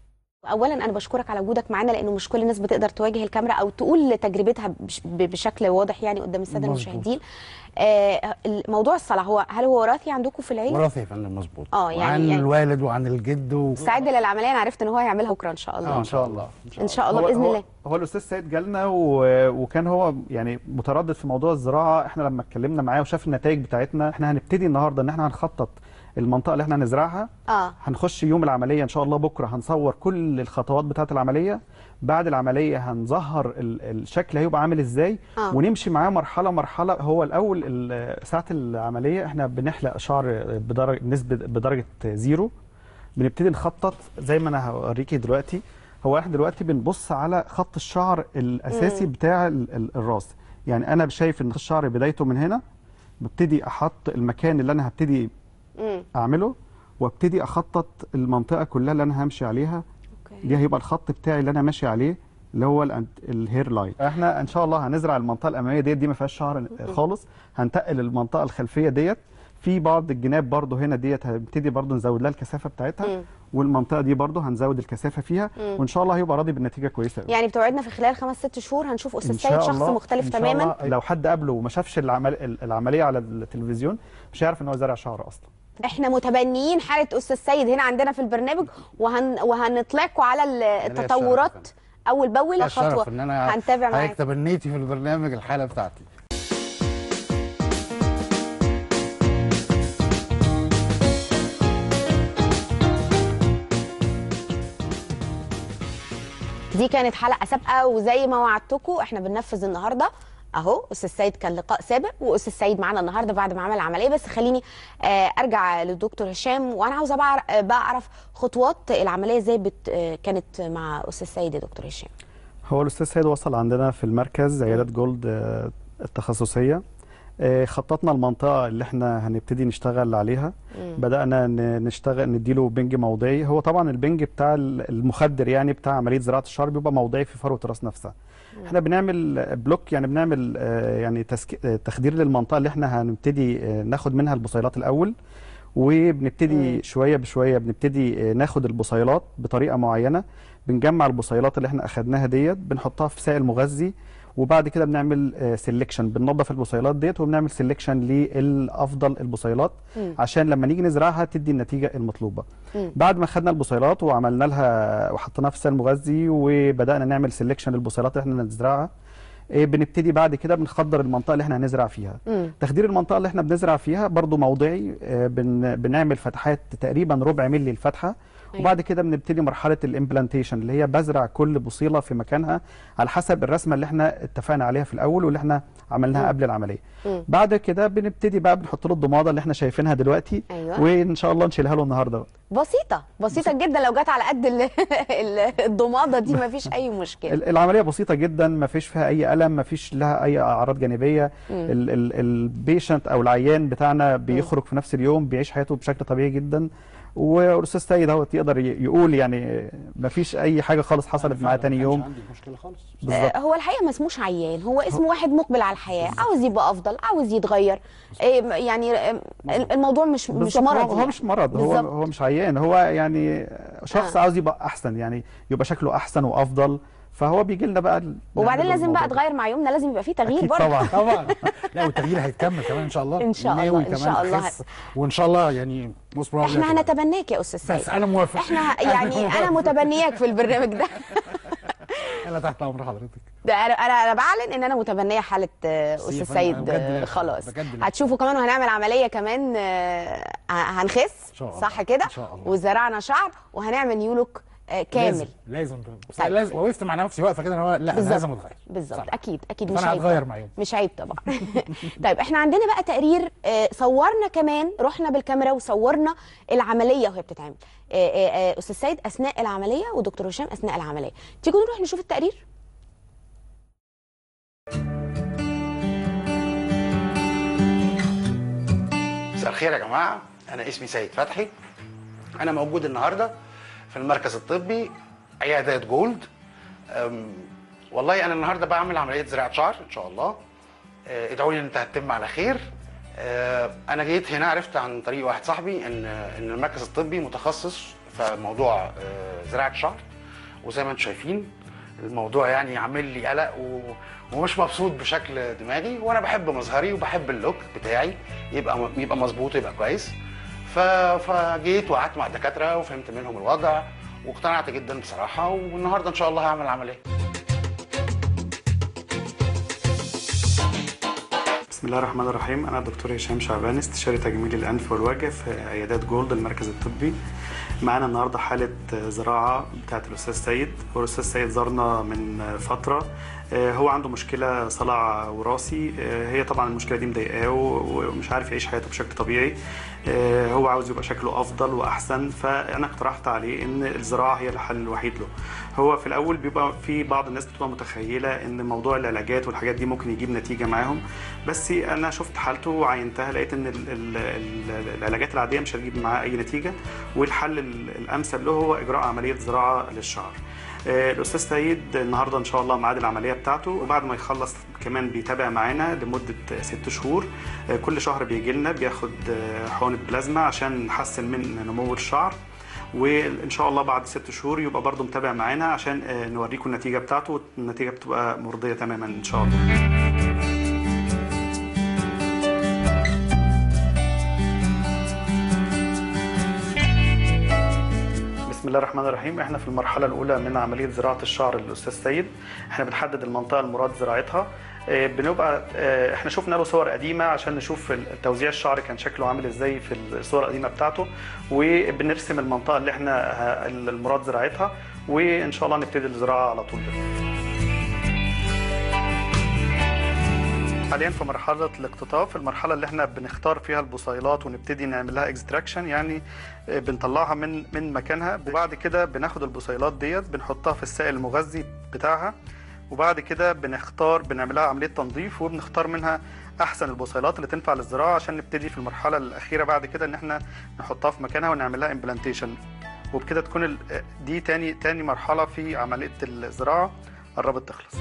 اولا انا بشكرك على وجودك معانا لانه مش كل الناس بتقدر تواجه الكاميرا او تقول تجربتها بش- ب- بشكل واضح يعني قدام الساده مظبوط. المشاهدين آه، موضوع الصلاه هو هل هو وراثي عندكم في العيله وراثي يا فندم مظبوط آه، يعني- وعن يعني- الوالد وعن الجد و... مستعد للعمليه انا عرفت ان هو هيعملها بكره ان شاء الله آه، ان شاء الله ان شاء الله هو باذن هو الله هو الاستاذ سيد جالنا و... وكان هو يعني متردد في موضوع الزراعه احنا لما اتكلمنا معاه وشاف النتائج بتاعتنا احنا هنبتدي النهارده ان احنا هنخطط المنطقه اللي احنا هنزرعها اه هنخش يوم العمليه ان شاء الله بكره هنصور كل الخطوات بتاعه العمليه بعد العمليه هنظهر ال- الشكل هيبقى عامل ازاي آه. ونمشي معاه مرحله مرحله هو الاول ال- ساعه العمليه احنا بنحلق شعر بدرجه نسبه بدرجه زيرو بنبتدي نخطط زي ما انا هوريكي دلوقتي هو احنا دلوقتي بنبص على خط الشعر الاساسي بتاع ال- ال- الراس يعني انا شايف ان الشعر بدايته من هنا ببتدي احط المكان اللي انا هبتدي امم اعمله وابتدي اخطط المنطقه كلها اللي انا همشي عليها دي هيبقى الخط بتاعي اللي انا ماشي عليه اللي هو الأنت- الهير لاين احنا ان شاء الله هنزرع المنطقه الاماميه ديت دي ما فيهاش شعر خالص هنتقل المنطقه الخلفيه ديت في بعض الجناب برضو هنا ديت هنبتدي برضو نزود لها الكثافه بتاعتها مم. والمنطقه دي برضو هنزود الكثافه فيها وان شاء الله هيبقى راضي بالنتيجه كويسه أوي. يعني بتوعدنا في خلال خمس ست شهور هنشوف استاذ إن سيد شاء شخص الله- مختلف إن شاء تماما الله لو حد قابله وما شافش العمل العمليه على التلفزيون مش هيعرف ان هو زارع شعر اصلا احنا متبنيين حاله استاذ سيد هنا عندنا في البرنامج وهن وهنطلعكم على ال- التطورات اول باول ده خطوه الشرف ان انا هنتابع حضرتك معاك تبنيتي في البرنامج الحاله بتاعتي دي كانت حلقه سابقه وزي ما وعدتكم احنا بننفذ النهارده اهو استاذ سيد كان لقاء سابق واستاذ سيد معانا النهارده بعد ما عمل العمليه بس خليني آه، ارجع للدكتور هشام وانا عاوزه بقى أعر- بقى اعرف خطوات العمليه ازاي بت- آه، كانت مع استاذ سيد يا دكتور هشام هو الاستاذ سيد وصل عندنا في المركز عياده جولد آه، التخصصيه آه، خططنا المنطقه اللي احنا هنبتدي نشتغل عليها بدانا ن- نشتغل نديله بنج موضعي هو طبعا البنج بتاع ال- المخدر يعني بتاع عمليه زراعه الشعر بيبقى موضعي في فروه الراس نفسها احنا بنعمل بلوك يعني بنعمل آه، يعني تسك... آه، تخدير للمنطقه اللي احنا هنبتدي آه، ناخد منها البصيلات الاول وبنبتدي شويه بشويه بنبتدي آه، ناخد البصيلات بطريقه معينه بنجمع البصيلات اللي احنا اخدناها ديت بنحطها في سائل مغذي وبعد كده بنعمل سيلكشن بننظف البصيلات ديت وبنعمل سيلكشن للافضل البصيلات عشان لما نيجي نزرعها تدي النتيجه المطلوبه بعد ما خدنا البصيلات وعملنا لها وحطيناها في سائل مغذي وبدانا نعمل سيلكشن للبصيلات اللي احنا نزرعها إيه، بنبتدي بعد كده بنخدر المنطقه اللي احنا هنزرع فيها مم. تخدير المنطقه اللي احنا بنزرع فيها برضو موضعي آه، بن بنعمل فتحات تقريبا ربع ملي الفتحه وبعد كده بنبتدي مرحله الامبلانتيشن اللي هي بزرع كل بصيله في مكانها على حسب الرسمه اللي احنا اتفقنا عليها في الاول واللي احنا عملناها قبل العمليه مم. بعد كده بنبتدي بقى بنحط له الضماده اللي احنا شايفينها دلوقتي أيوة. وان شاء الله نشيلها له النهارده بسيطه بسيطه جدا لو جت على قد ال- ال- الضماده دي ما فيش اي مشكله ال- العمليه بسيطه جدا ما فيش فيها اي الم ما فيش لها اي اعراض جانبيه البيشنت او العيان بتاعنا بيخرج في نفس اليوم بيعيش حياته بشكل طبيعي جدا والاستاذ سيد اهوت يقدر ي- يقول يعني ما فيش اي حاجه خالص حصلت معاه تاني يوم عندي مشكله خالص بالظبط آه، هو الحقيقه ما اسموش عيان هو اسمه واحد مقبل على الحياه عاوز يبقى افضل عاوز يتغير آه، يعني آه، الموضوع مش مش بالظبط، مرض هو, هو يعني. مش مرض هو بالظبط. هو مش عيان هو يعني شخص آه. عاوز يبقى احسن يعني يبقى شكله احسن وافضل فهو بيجي لنا بقى ال- وبعدين نعمل له لازم بقى الموضوع ده. تغير مع يومنا لازم يبقى فيه تغيير أكيد برضه طبعا طبعا لا والتغيير هيتكمل كمان ان شاء الله إن شاء الله، ناوي إن كمان شاء الله. أخس. وان شاء الله يعني most probably احنا هتبقى- هنتبناك يا استاذ بس سيد انا موافق احنا يعني انا متبنياك في البرنامج ده انا تحت امر حضرتك ده انا انا انا بعلن ان انا متبنيه حاله آه، بس يا استاذ فندم، سيد بجد آه، لا، خلاص بجد لا. هتشوفوا كمان وهنعمل عمليه كمان آه، ه- هنخس إن شاء الله. صح كده إن شاء الله. وزرعنا شعر وهنعمل نيولوك آه، كامل لازم لازم بس طيب. لازم وقفت مع نفسي وقفه كده إن هو لا انا بالظبط. لازم اتغير بالظبط صح. اكيد اكيد مش فانا عيب هتغير طبعاً. مع يوم مش عيب طبعا طيب احنا عندنا بقى تقرير آه، صورنا كمان رحنا بالكاميرا وصورنا العمليه وهي بتتعمل آه، آه، آه، استاذ سيد اثناء العمليه ودكتور هشام اثناء العمليه تيجوا نروح نشوف التقرير مساء الخير يا جماعة أنا اسمي سيد فتحي أنا موجود النهاردة في المركز الطبي عيادة جولد أم، والله أنا النهاردة بعمل عملية زراعة شعر إن شاء الله أه، ادعوا لي إن أنت هتتم على خير أه، أنا جيت هنا عرفت عن طريق واحد صاحبي إن إن المركز الطبي متخصص في موضوع أه، زراعة شعر وزي ما أنتم شايفين الموضوع يعني عامل لي قلق و... ومش مبسوط بشكل دماغي وانا بحب مظهري وبحب اللوك بتاعي يبقى يبقى مظبوط يبقى كويس ف... فجيت وقعدت مع الدكاتره وفهمت منهم الوضع واقتنعت جدا بصراحه والنهارده ان شاء الله هعمل عمليه بسم الله الرحمن الرحيم انا الدكتور هشام شعبان استشاري تجميل الانف والوجه في عيادات جولد المركز الطبي معانا النهارده حاله زراعه بتاعه الاستاذ سيد والاستاذ سيد زارنا من فتره آه، هو عنده مشكله صلع وراثي آه، هي طبعا المشكله دي مضايقاه ومش عارف يعيش حياته بشكل طبيعي آه، هو عاوز يبقى شكله افضل واحسن فانا اقترحت عليه ان الزراعه هي الحل الوحيد له هو في الاول بيبقى في بعض الناس بتبقى متخيله ان موضوع العلاجات والحاجات دي ممكن يجيب نتيجه معاهم بس انا شفت حالته وعينتها لقيت ان ال ال ال العلاجات العاديه مش هتجيب معاه اي نتيجه والحل ال- الامثل له هو اجراء عمليه زراعه للشعر آه، الاستاذ سيد النهارده ان شاء الله ميعاد العمليه بتاعته وبعد ما يخلص كمان بيتابع معانا لمده ست شهور آه، كل شهر بيجي لنا بياخد آه، حقنه بلازما عشان نحسن من نمو الشعر وان شاء الله بعد ست شهور يبقى برضه متابع معانا عشان آه، نوريكم النتيجه بتاعته والنتيجه بتبقى مرضيه تماما ان شاء الله بسم الله الرحمن الرحيم احنا في المرحله الاولى من عمليه زراعه الشعر للاستاذ سيد احنا بنحدد المنطقه المراد زراعتها اه، بنبقى اه، احنا شفنا له صور قديمه عشان نشوف ال- توزيع الشعر كان شكله عامل ازاي في الصور القديمه بتاعته وبنرسم المنطقه اللي احنا ه- المراد زراعتها وان شاء الله نبتدي الزراعه على طول حاليا في مرحلة الاقتطاف المرحلة اللي احنا بنختار فيها البصيلات ونبتدي نعمل لها اكستراكشن يعني آه، بنطلعها من من مكانها وبعد كده بناخد البصيلات ديت بنحطها في السائل المغذي بتاعها وبعد كده بنختار بنعملها عملية تنظيف وبنختار منها احسن البصيلات اللي تنفع للزراعة عشان نبتدي في المرحلة الأخيرة بعد كده ان احنا نحطها في مكانها ونعمل لها امبلانتيشن وبكده تكون ال- دي تاني تاني مرحلة في عملية الزراعة قربت تخلص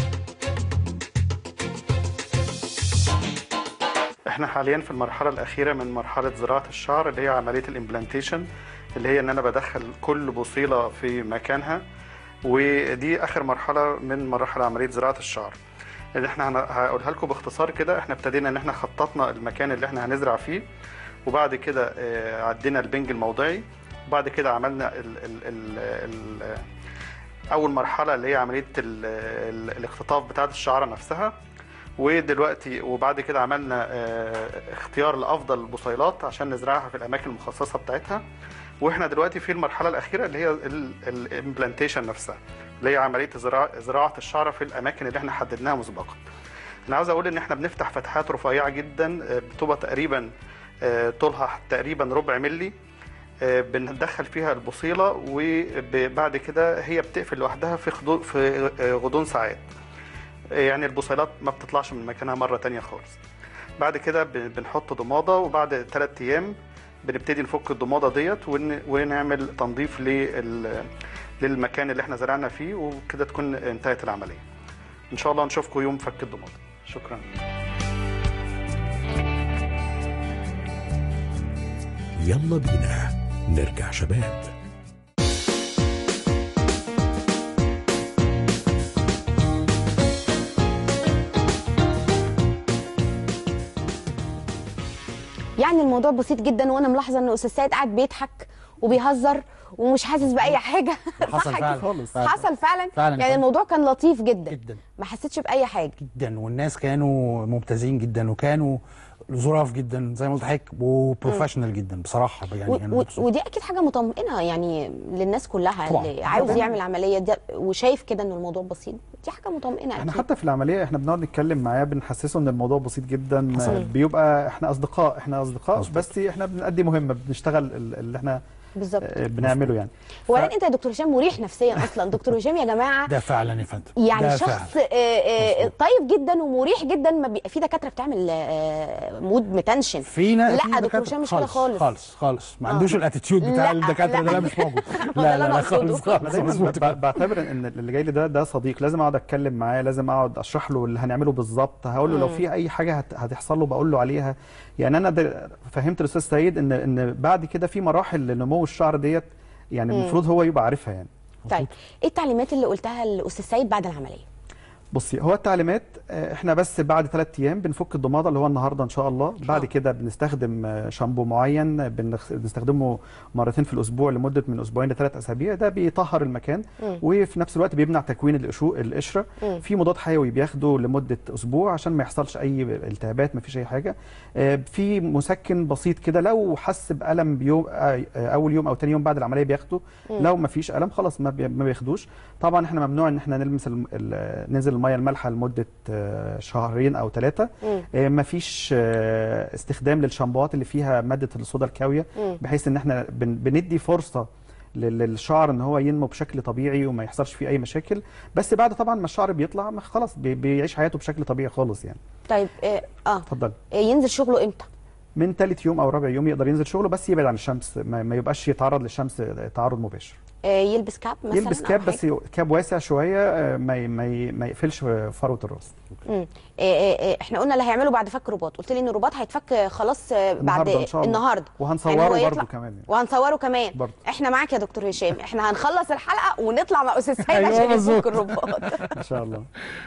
احنا حاليا في المرحلة الأخيرة من مرحلة زراعة الشعر اللي هي عملية الامبلانتيشن اللي هي ان انا بدخل كل بصيلة في مكانها ودي اخر مرحلة من مراحل عملية زراعة الشعر اللي احنا هن- هقولها لكم باختصار كده احنا ابتدينا ان احنا خططنا المكان اللي احنا هنزرع فيه وبعد كده آه، عدينا البنج الموضعي وبعد كده عملنا ال ال ال ال اول مرحله اللي هي عمليه ال ال الاختطاف بتاعه الشعره نفسها ودلوقتي وبعد كده عملنا آه، اختيار لافضل البصيلات عشان نزرعها في الاماكن المخصصه بتاعتها واحنا دلوقتي في المرحله الاخيره اللي هي الامبلانتيشن نفسها اللي هي عمليه زراعه زراعه الشعر في الاماكن اللي احنا حددناها مسبقا انا عاوز اقول ان احنا بنفتح فتحات رفيعه جدا آه، بتبقى تقريبا آه، طولها تقريبا ربع ملي آه، بندخل فيها البصيله وبعد كده هي بتقفل لوحدها في خدو في آه، غضون ساعات آه، يعني البصيلات ما بتطلعش من مكانها مره تانية خالص بعد كده ب- بنحط ضماده وبعد ثلاث ايام بنبتدي نفك الضماده ديت ون- ونعمل تنظيف لل للمكان اللي احنا زرعنا فيه وكده تكون انتهت العمليه ان شاء الله نشوفكم يوم فك الضماده شكرا يلا بينا نرجع شباب يعني الموضوع بسيط جدا وانا ملاحظه ان استاذ سيد قاعد بيضحك وبيهزر ومش حاسس باي حاجه حصل صح فعلا كده؟ خالص حصل فعلا, فعلا يعني كان- الموضوع كان لطيف جدا جدا ما حسيتش باي حاجه جدا والناس كانوا ممتازين جدا وكانوا ظراف جدا زي ما قلت لحضرتك وبروفيشنال جدا بصراحه يعني و- انا و- مبسوط. ودي اكيد حاجه مطمئنه يعني للناس كلها طبعاً. اللي عاوز طبعاً. يعمل عمليه دي وشايف كده ان الموضوع بسيط دي حاجه مطمئنه احنا اكيد حتى في العمليه احنا بنقعد نتكلم معاه بنحسسه ان الموضوع بسيط جدا حصل. بيبقى احنا اصدقاء احنا اصدقاء مظبوط. بس احنا بنأدي مهمه بنشتغل ال- اللي احنا بالظبط آه، بنعمله يعني وبعدين انت يا دكتور هشام مريح نفسيا اصلا دكتور هشام يا جماعه ده فعلا يا فندم يعني ده شخص فعلا. آه، آه، مظبوط. طيب جدا ومريح جدا ما بي... في دكاتره بتعمل آه، مود متنشن في ناس لا في دكتور دكاترة هشام مش كده خالص خالص خالص ما آه. عندوش الاتيتيود بتاع لا، الدكاتره لا. ده لا مش موجود ده لا اللي لا أنا لا أقصده. خالص انا خالص دايما مظبوط ب- بعتبر ان اللي جاي لي ده ده صديق لازم اقعد اتكلم معاه لازم اقعد اشرح له اللي هنعمله بالظبط هقول له لو في اي حاجه هت- هتحصل له بقول له عليها يعني انا ده- فهمت الاستاذ سيد ان ان بعد كده في مراحل لنمو الشعر ديت يعني المفروض هو يبقى عارفها يعني طيب ايه التعليمات اللي قلتها للاستاذ سيد بعد العمليه بصي هو التعليمات آه، احنا بس بعد ثلاث ايام بنفك الضماده اللي هو النهارده ان شاء الله بعد آه. كده بنستخدم آه، شامبو معين بنخ- بنستخدمه مرتين في الاسبوع لمده من اسبوعين لثلاث اسابيع ده بيطهر المكان مم. وفي نفس الوقت بيمنع تكوين القشو القشره مم. في مضاد حيوي بياخده لمده اسبوع عشان ما يحصلش اي التهابات ما فيش اي حاجه آه، في مسكن بسيط كده لو حس بالم بيوم آه، آه، اول يوم او ثاني يوم بعد العمليه بياخده لو ما فيش الم خلاص ما بي- ما بياخدوش طبعا احنا ممنوع ان احنا نلمس الم- ال- ننزل الميه المالحه لمده آه، شهرين او ثلاثه مم. ما فيش آه، استخدام للشامبوات اللي فيها ماده الصودا الكاويه مم. بحيث ان احنا بن- بندي فرصه لل- للشعر ان هو ينمو بشكل طبيعي وما يحصلش فيه اي مشاكل بس بعد طبعا ما الشعر بيطلع ما خلاص بي- بيعيش حياته بشكل طبيعي خالص يعني طيب اه, آه. اتفضل آه، ينزل شغله امتى من ثالث يوم او رابع يوم يقدر ينزل شغله بس يبعد عن الشمس ما, ما يبقاش يتعرض للشمس تعرض مباشر آه، يلبس كاب مثلا يلبس أو كاب حاجة؟ بس ي- كاب واسع شويه آه، ما ي- ما ي- ما يقفلش فروه الراس مم. آه، آه، آه، احنا قلنا اللي هيعمله بعد فك رباط قلت لي ان الرباط هيتفك آه، خلاص آه، بعد النهارده ان شاء الله النهارده وهنصوره يعني هو برضه يطلع- كمان يعني. وهنصوره كمان برضه. احنا معاك يا دكتور هشام احنا هنخلص الحلقه ونطلع مع استاذ سيد أيوة عشان بالظبط. يفك الرباط ان شاء الله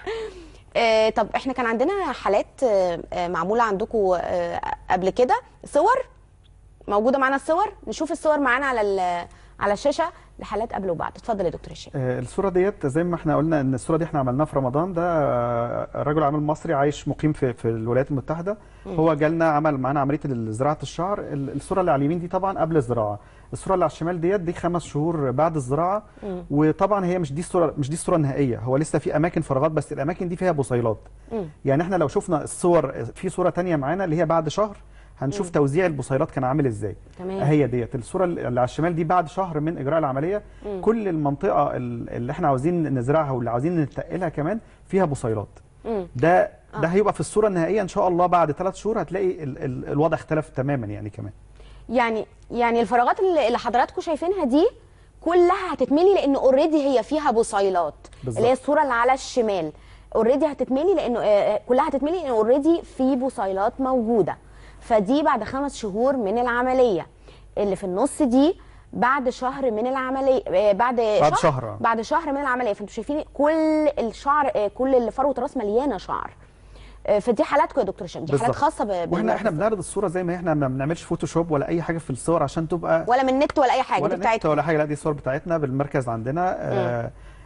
آه، طب احنا كان عندنا حالات آه، آه، معموله عندكم آه، قبل كده صور موجوده معانا الصور نشوف الصور معانا على ال- على الشاشه لحالات قبل وبعد اتفضل يا دكتور هشام آه، الصوره ديت زي ما احنا قلنا ان الصوره دي احنا عملناها في رمضان ده آه، رجل اعمال مصري عايش مقيم في في الولايات المتحده هو جالنا عمل معانا عمليه زراعه الشعر ال- الصوره اللي على اليمين دي طبعا قبل الزراعه الصوره اللي على الشمال ديت دي خمس شهور بعد الزراعه وطبعا هي مش دي الصوره مش دي الصوره النهائيه هو لسه في اماكن فراغات بس الاماكن دي فيها بصيلات مم. يعني احنا لو شفنا الصور في صوره تانية معانا اللي هي بعد شهر هنشوف توزيع البصيلات كان عامل ازاي تمام. هي ديت الصوره اللي على الشمال دي بعد شهر من اجراء العمليه مم. كل المنطقه ال- اللي احنا عاوزين نزرعها واللي عاوزين نتقلها كمان فيها بصيلات مم. ده ده هيبقى في الصوره النهائيه ان شاء الله بعد ثلاث شهور هتلاقي ال ال الوضع اختلف تماما يعني كمان يعني يعني الفراغات اللي اللي حضراتكم شايفينها دي كلها هتتملي لان اوريدي هي فيها بصيلات بالظبط. اللي هي الصوره اللي على الشمال اوريدي هتتملي لانه آه، آه، كلها هتتملي لان اوريدي في بصيلات موجوده فدي بعد خمس شهور من العمليه اللي في النص دي بعد شهر من العمليه آه، بعد بعد شهر، آه. بعد شهر من العمليه فانتوا شايفين كل الشعر آه، كل اللي فروه الراس مليانه شعر آه، فدي حالاتكم يا دكتور هشام دي حالات بالظبط. خاصه ب- واحنا بالمركز احنا بنعرض الصوره زي ما احنا ما بنعملش فوتوشوب ولا اي حاجه في الصور عشان تبقى ولا من النت ولا اي حاجه ولا دي نت بتاعتكم ولا حاجه لا دي الصور بتاعتنا بالمركز عندنا آه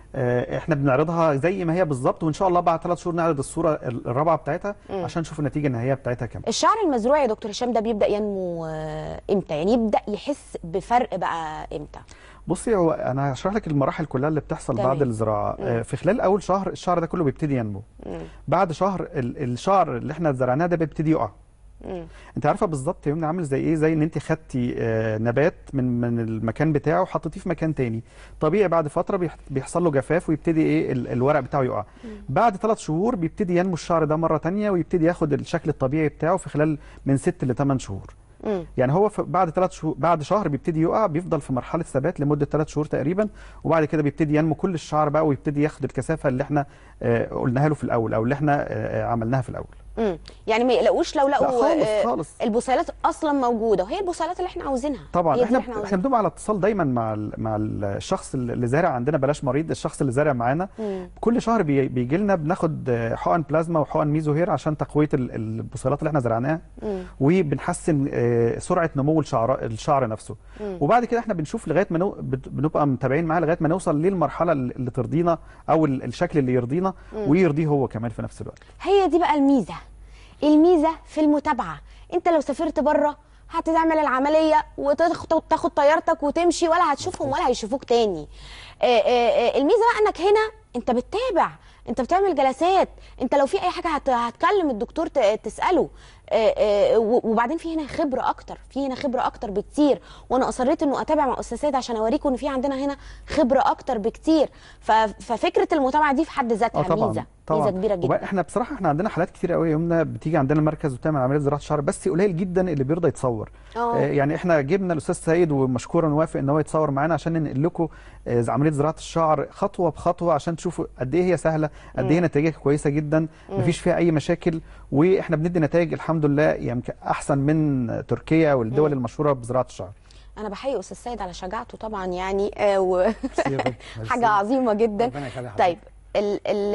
آه، احنا بنعرضها زي ما هي بالظبط وان شاء الله بعد ثلاث شهور نعرض الصوره الرابعه بتاعتها مم. عشان نشوف النتيجه النهائيه بتاعتها كام الشعر المزروع يا دكتور هشام ده بيبدا ينمو آه، امتى يعني يبدا يحس بفرق بقى امتى بصي هو انا هشرح لك المراحل كلها اللي بتحصل تمام. بعد الزراعه مم. آه، في خلال اول شهر الشعر ده كله بيبتدي ينمو مم. بعد شهر ال- الشعر اللي احنا زرعناه ده بيبتدي يقع مم. انت عارفه بالظبط يا يمنى عامل زي ايه زي ان انت خدتي آه، نبات من من المكان بتاعه وحطيتيه في مكان تاني طبيعي بعد فتره بيح- بيحصل له جفاف ويبتدي ايه ال- الورق بتاعه يقع بعد ثلاث شهور بيبتدي ينمو الشعر ده مره تانية ويبتدي ياخد الشكل الطبيعي بتاعه في خلال من ست ل 8 شهور مم. يعني هو في بعد ثلاث شهور بعد شهر بيبتدي يقع بيفضل في مرحله ثبات لمده ثلاث شهور تقريبا وبعد كده بيبتدي ينمو كل الشعر بقى ويبتدي ياخد الكثافه اللي احنا آه، قلناها له في الاول او اللي احنا آه، عملناها في الاول مم. يعني ما يقلقوش لو لقوا خالص، آه، خالص. البصيلات اصلا موجوده وهي البصيلات اللي احنا عاوزينها هي طبعا دي احنا اللي احنا احنا عاوزينها بنبقى على اتصال دايما مع ال- مع الشخص اللي زارع عندنا بلاش مريض الشخص اللي زارع معانا مم. كل شهر بي بيجي لنا بناخد آه، حقن بلازما وحقن ميزوهير عشان تقويه ال- البصيلات اللي احنا زرعناها مم. وبنحسن آه، سرعه نمو الشعر الشعر نفسه مم. وبعد كده احنا بنشوف لغايه ما نو... بت- بنبقى متابعين معاه لغايه ما نوصل للمرحله اللي اللي ترضينا او ال- الشكل اللي يرضينا مم. ويرضيه هو كمان في نفس الوقت هي دي بقى الميزه الميزه في المتابعه انت لو سافرت بره هتعمل العمليه وتاخد تاخد طيارتك وتمشي ولا هتشوفهم ولا هيشوفوك تاني آه، آه، آه، الميزه بقى انك هنا انت بتتابع انت بتعمل جلسات انت لو في اي حاجه هت- هتكلم الدكتور ت- تساله آه، آه، و- وبعدين في هنا خبره اكتر في هنا خبره اكتر بكتير وانا اصريت انه اتابع مع استاذ سيد عشان اوريكم ان في عندنا هنا خبره اكتر بكتير ف- ففكره المتابعه دي في حد ذاتها اه طبعا ميزه طبعا ميزه كبيره جدا وبقى احنا بصراحه احنا عندنا حالات كتير قوي يومنا بتيجي عندنا المركز وبتعمل عمليه زراعه شعر بس قليل جدا اللي بيرضى يتصور اه. آه يعني احنا جبنا الاستاذ سيد ومشكورا وافق ان هو يتصور معانا عشان ننقل لكم آه عمليه زراعه الشعر خطوه بخطوه عشان تشوفوا قد ايه هي سهله قد ايه نتائجها كويسه جدا مفيش فيها اي مشاكل واحنا بندي نتائج الحمد لله يمكن احسن من تركيا والدول المشهوره بزراعه الشعر انا بحيي استاذ سيد على شجاعته طبعا يعني آه و... ميرسي يا فندم، ميرسي. حاجه عظيمه جدا ربنا يخلي حضرتك. طيب ال ال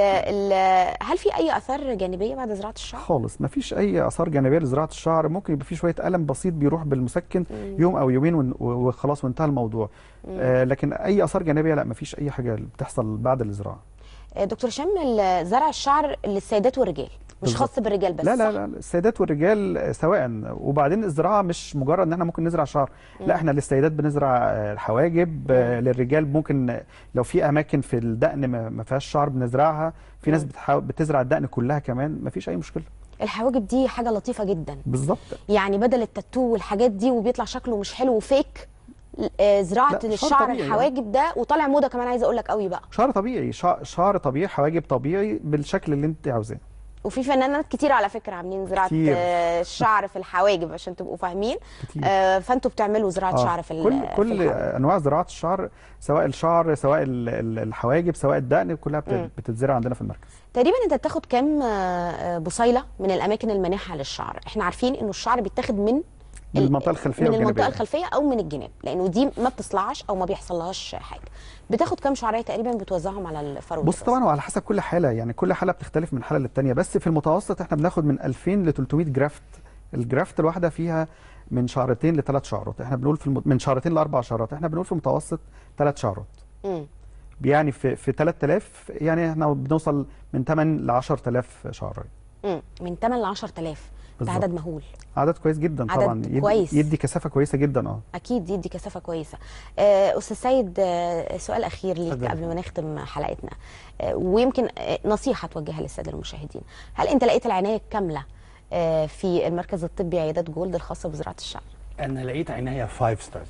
ال هل في اي اثار جانبيه بعد زراعه الشعر خالص مفيش اي اثار جانبيه لزراعه الشعر ممكن يبقى في شويه الم بسيط بيروح بالمسكن يوم او يومين ون- وخلاص وانتهى الموضوع آه لكن اي اثار جانبيه لا مفيش اي حاجه بتحصل بعد الزراعه آه، دكتور هشام ال- زرع الشعر للسيدات والرجال مش بالظبط. خاص بالرجال بس لا لا صح؟ لا السيدات والرجال سواء وبعدين الزراعه مش مجرد ان احنا ممكن نزرع شعر لا احنا للسيدات بنزرع آه، الحواجب آه، للرجال ممكن آه، لو في اماكن في الدقن ما ما فيهاش شعر بنزرعها في ناس بتحاول بتزرع الدقن كلها كمان ما فيش اي مشكله الحواجب دي حاجه لطيفه جدا بالظبط يعني بدل التاتو والحاجات دي وبيطلع شكله مش حلو وفيك آه، زراعه لا، شعر الشعر طبيعي الحواجب ده وطالع موضه كمان عايزه اقول لك قوي بقى شعر طبيعي شع- شعر طبيعي حواجب طبيعي بالشكل اللي انت عاوزاه وفي فنانات كتير على فكره عاملين زراعه كتير. آه، الشعر في الحواجب عشان تبقوا فاهمين كتير. آه، فانتوا بتعملوا زراعه آه، شعر في ال- كل في كل الحواجب. انواع زراعه الشعر سواء الشعر سواء ال- ال- الحواجب سواء الدقن كلها بت- مم. بتتزرع عندنا في المركز تقريبا انت بتاخد كام آه، آه، بصيله من الاماكن المانحه للشعر احنا عارفين انه الشعر بيتاخد من من ال- المنطقه الخلفيه من والجانبية. المنطقه الخلفيه او من الجناب لانه دي ما بتصلعش او ما بيحصلهاش حاجه بتاخد كام شعريه تقريبا بتوزعهم على الفروه بص طبعا وعلى حسب كل حاله يعني كل حاله بتختلف من حاله للتانيه بس في المتوسط احنا بناخد من 2000 ل 300 جرافت الجرافت الواحده فيها من شعرتين لثلاث شعرات احنا بنقول في الم... من شعرتين لاربع شعرات احنا بنقول في المتوسط ثلاث شعرات مم. يعني في في 3000 يعني احنا بنوصل من 8 ل 10000 شعرايه مم. من 8 ل 10000 ده بالظبط. عدد مهول عدد كويس جدا عدد طبعا يدي, كويس. يدي كثافه كويسه جدا اه اكيد يدي كثافه كويسه آه، استاذ سيد آه، سؤال اخير ليك اتفضل. قبل ما نختم حلقتنا آه، ويمكن آه، نصيحه توجهها للساده المشاهدين هل انت لقيت العنايه الكامله آه، في المركز الطبي عيادات جولد الخاصه بزراعه الشعر انا لقيت عناية فايف ستارز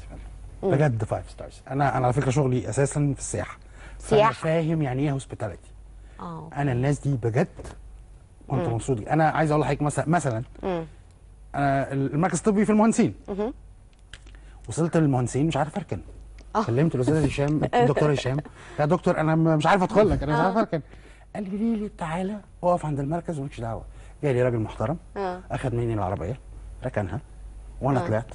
بجد فايف ستارز انا انا على فكره شغلي اساسا في السياحه فأنا سياحة. فاهم يعني ايه هوسبيتاليتي اه انا الناس دي بجد كنت مبسوط جدا. انا عايز اقول لحضرتك مثلا مثلا مم. انا المركز الطبي في المهندسين مهم. وصلت للمهندسين مش عارف اركن آه. كلمت الاستاذ هشام الدكتور هشام يا دكتور انا م- مش عارف ادخل لك انا مش عارف اركن قال لي ليه ليه تعالى اقف عند المركز ومالكش دعوه جاي لي راجل محترم اه اخذ مني العربيه ركنها وانا آه. طلعت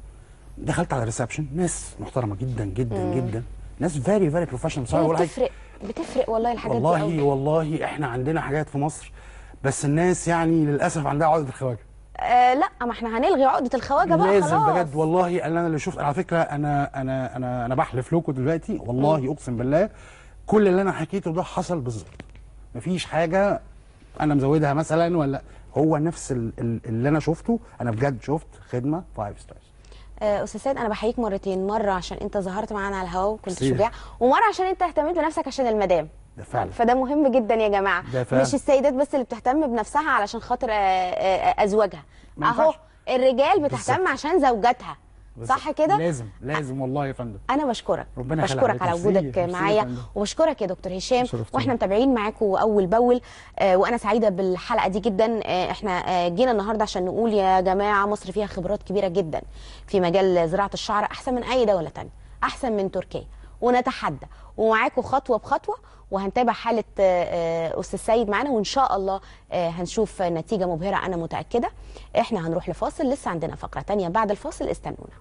دخلت على الريسبشن ناس محترمه جدا جدا جدا ناس فيري فيري بروفيشنال هي بتفرق بتفرق والله الحاجات دي والله قوي. والله احنا عندنا حاجات في مصر بس الناس يعني للاسف عندها عقده الخواجه آه لا ما احنا هنلغي عقده الخواجه بقى لازم خلاص بجد والله انا اللي شفت على فكره انا انا انا انا بحلف لكم دلوقتي والله اقسم بالله كل اللي انا حكيته ده حصل بالظبط مفيش حاجه انا مزودها مثلا ولا هو نفس ال- ال- اللي انا شفته انا بجد شفت خدمه فايف ستارز آه، استاذ سيد انا بحييك مرتين مره عشان انت ظهرت معانا على الهواء وكنت ميرسي. شجاع ومره عشان انت اهتميت بنفسك عشان المدام ده فعلا فده مهم جدا يا جماعه ده فعلا. مش السيدات بس اللي بتهتم بنفسها علشان خاطر آه، آه، ازواجها ما اهو ينفعش. الرجال بتهتم بالظبط. عشان زوجاتها صح كده لازم لازم والله يا فندم انا بشكرك ربنا يخلي بشكرك عليك. على ميرسي، وجودك ميرسي يا معايا فندم. وبشكرك يا دكتور هشام شرفتوني. واحنا متابعين معاكم اول باول آه، وانا سعيده بالحلقه دي جدا آه، احنا آه، جينا النهارده عشان نقول يا جماعه مصر فيها خبرات كبيره جدا في مجال زراعه الشعر احسن من اي دوله تانية احسن من تركيا ونتحدى ومعاكم خطوه بخطوه وهنتابع حاله آه، آه، استاذ سيد معانا وان شاء الله آه، هنشوف نتيجه مبهره انا متاكده احنا هنروح لفاصل لسه عندنا فقره تانية بعد الفاصل استنونا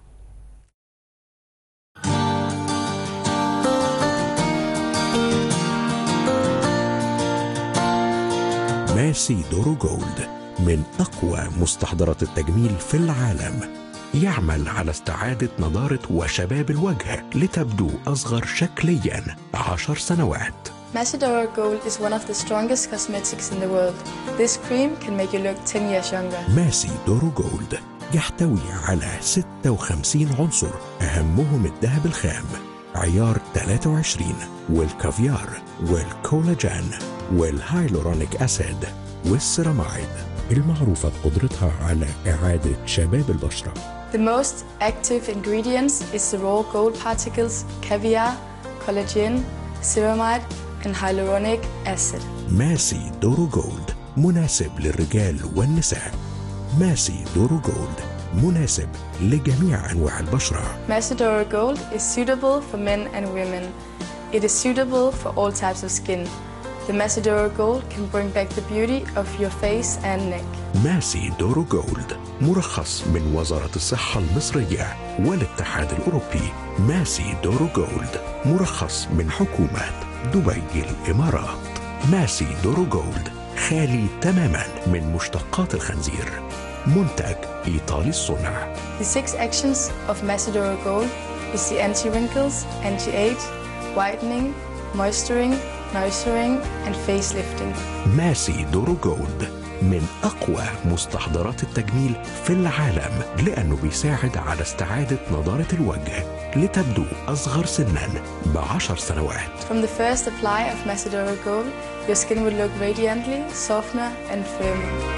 ماسي دورو جولد من أقوى مستحضرات التجميل في العالم يعمل على استعادة نضارة وشباب الوجه لتبدو أصغر شكليا عشر سنوات Macedora Gold is one of the strongest cosmetics in the world. This cream can make you look 10 years younger. ماسي دورو جولد يحتوي على 56 عنصر أهمهم الذهب الخام عيار 23 والكافيار والكولاجين والهايلورونيك أسيد والسيرامايد المعروفة بقدرتها على إعادة شباب البشرة The most active ingredients is the raw gold particles, caviar, collagen, ceramide, and hyaluronic acid. ماسي دورو جولد مناسب للرجال والنساء ماسي دورو جولد مناسب لجميع أنواع البشرة Macedora Gold is suitable for men and women. It is suitable for all types of skin. The Macedora Gold can bring back the beauty of your face and neck. ماسي دورو جولد مرخص من وزارة الصحة المصرية والاتحاد الأوروبي ماسي دورو جولد مرخص من حكومة دبي الإمارات ماسي دورو جولد خالي تماما من مشتقات الخنزير منتج إيطالي الصنع The six actions of Macedora Gold is the anti-wrinkles, anti-age, whitening, moisturing, nourishing, and facelifting. ماسي دورو جولد من أقوى مستحضرات التجميل في العالم لأنه بيساعد على استعادة نضارة الوجه لتبدو أصغر سنا بعشر سنوات From the first apply of Macedora Gold, your skin will look radiantly, softer, and firmer.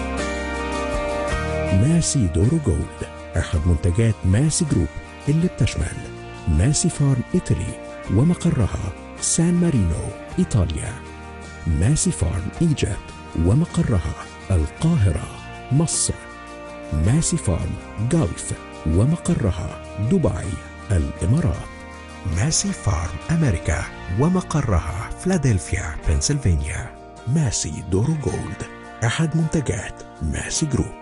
ماسي دورو جولد أحد منتجات ماسي جروب اللي بتشمل ماسي فارم إيطالي ومقرها سان مارينو إيطاليا ماسي فارم إيجيبت ومقرها القاهرة مصر ماسي فارم جلف ومقرها دبي الإمارات ماسي فارم أمريكا ومقرها فلادلفيا بنسلفانيا ماسي دورو جولد أحد منتجات ماسي جروب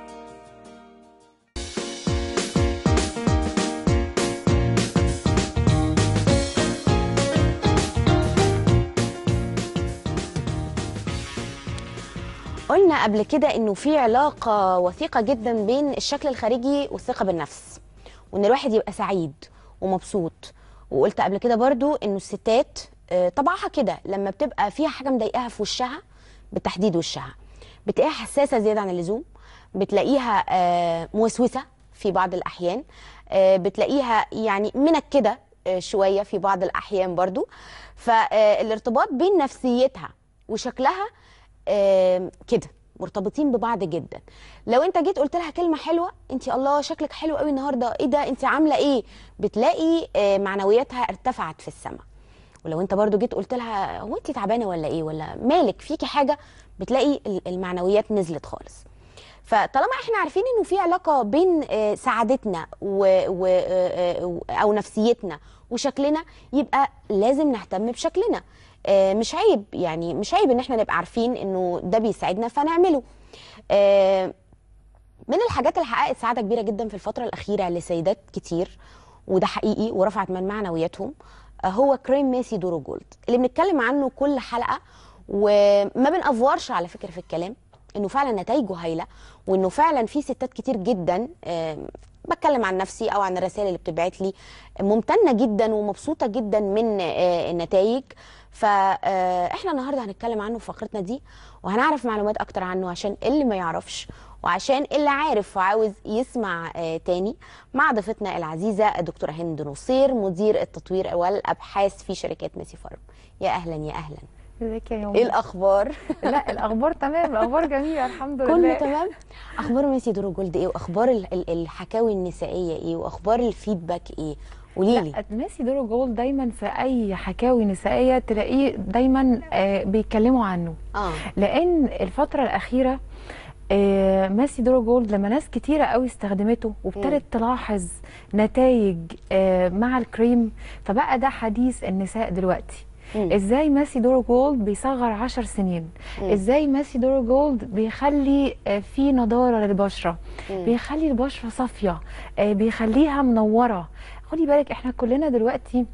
قلنا قبل كده انه في علاقه وثيقه جدا بين الشكل الخارجي والثقه بالنفس وان الواحد يبقى سعيد ومبسوط وقلت قبل كده برضو انه الستات آه، طبعها كده لما بتبقى فيها حاجه مضايقاها في وشها بالتحديد وشها بتلاقيها حساسه زياده عن اللزوم بتلاقيها آه، موسوسه في بعض الاحيان آه، بتلاقيها يعني منكده آه، شويه في بعض الاحيان برضو فالارتباط بين نفسيتها وشكلها آم، كده مرتبطين ببعض جدا لو انت جيت قلت لها كلمه حلوه انت الله شكلك حلو قوي النهارده ايه ده انت عامله ايه بتلاقي آه، معنوياتها ارتفعت في السماء ولو انت برضو جيت قلت لها هو انت تعبانه ولا ايه ولا مالك فيكي حاجه بتلاقي ال- المعنويات نزلت خالص فطالما احنا عارفين انه في علاقه بين آه، سعادتنا و و آه، آه، او نفسيتنا وشكلنا يبقى لازم نهتم بشكلنا آه، مش عيب يعني مش عيب ان احنا نبقى عارفين انه ده بيساعدنا فنعمله آه، من الحاجات اللي حققت سعاده كبيره جدا في الفتره الاخيره لسيدات كتير وده حقيقي ورفعت من معنوياتهم آه، هو كريم ميسي دورو جولد اللي بنتكلم عنه كل حلقه وما بنأفورش على فكره في الكلام انه فعلا نتائجه هايله وانه فعلا في ستات كتير جدا آم، بتكلم عن نفسي او عن الرسائل اللي بتبعت لي ممتنه جدا ومبسوطه جدا من آه، النتائج فاحنا النهارده هنتكلم عنه في فقرتنا دي وهنعرف معلومات اكتر عنه عشان اللي ما يعرفش وعشان اللي عارف وعاوز يسمع آه، تاني مع ضيفتنا العزيزه الدكتوره هند نصير مدير التطوير والابحاث في شركه ميسي فارم يا اهلا يا اهلا ازيك يا يوم ايه الاخبار لا الاخبار تمام الاخبار جميله الحمد لله كله تمام اخبار ميسي دورو جولد ايه واخبار ال- ال- الحكاوي النسائيه ايه واخبار الفيدباك ايه قولي لي لا ميسي دورو جولد دايما في اي حكاوي نسائيه تلاقيه دايما آه، بيتكلموا عنه اه لان الفتره الاخيره آه، ماسي دورو جولد لما ناس كتيرة قوي استخدمته وابتدت تلاحظ نتائج آه، مع الكريم فبقى ده حديث النساء دلوقتي مم. ازاي ماسي دورو جولد بيصغر عشر سنين مم. ازاي ماسي دورو جولد بيخلي آه، في نضاره للبشره مم. بيخلي البشره صافيه آه، بيخليها منوره خدي بالك احنا كلنا دلوقتي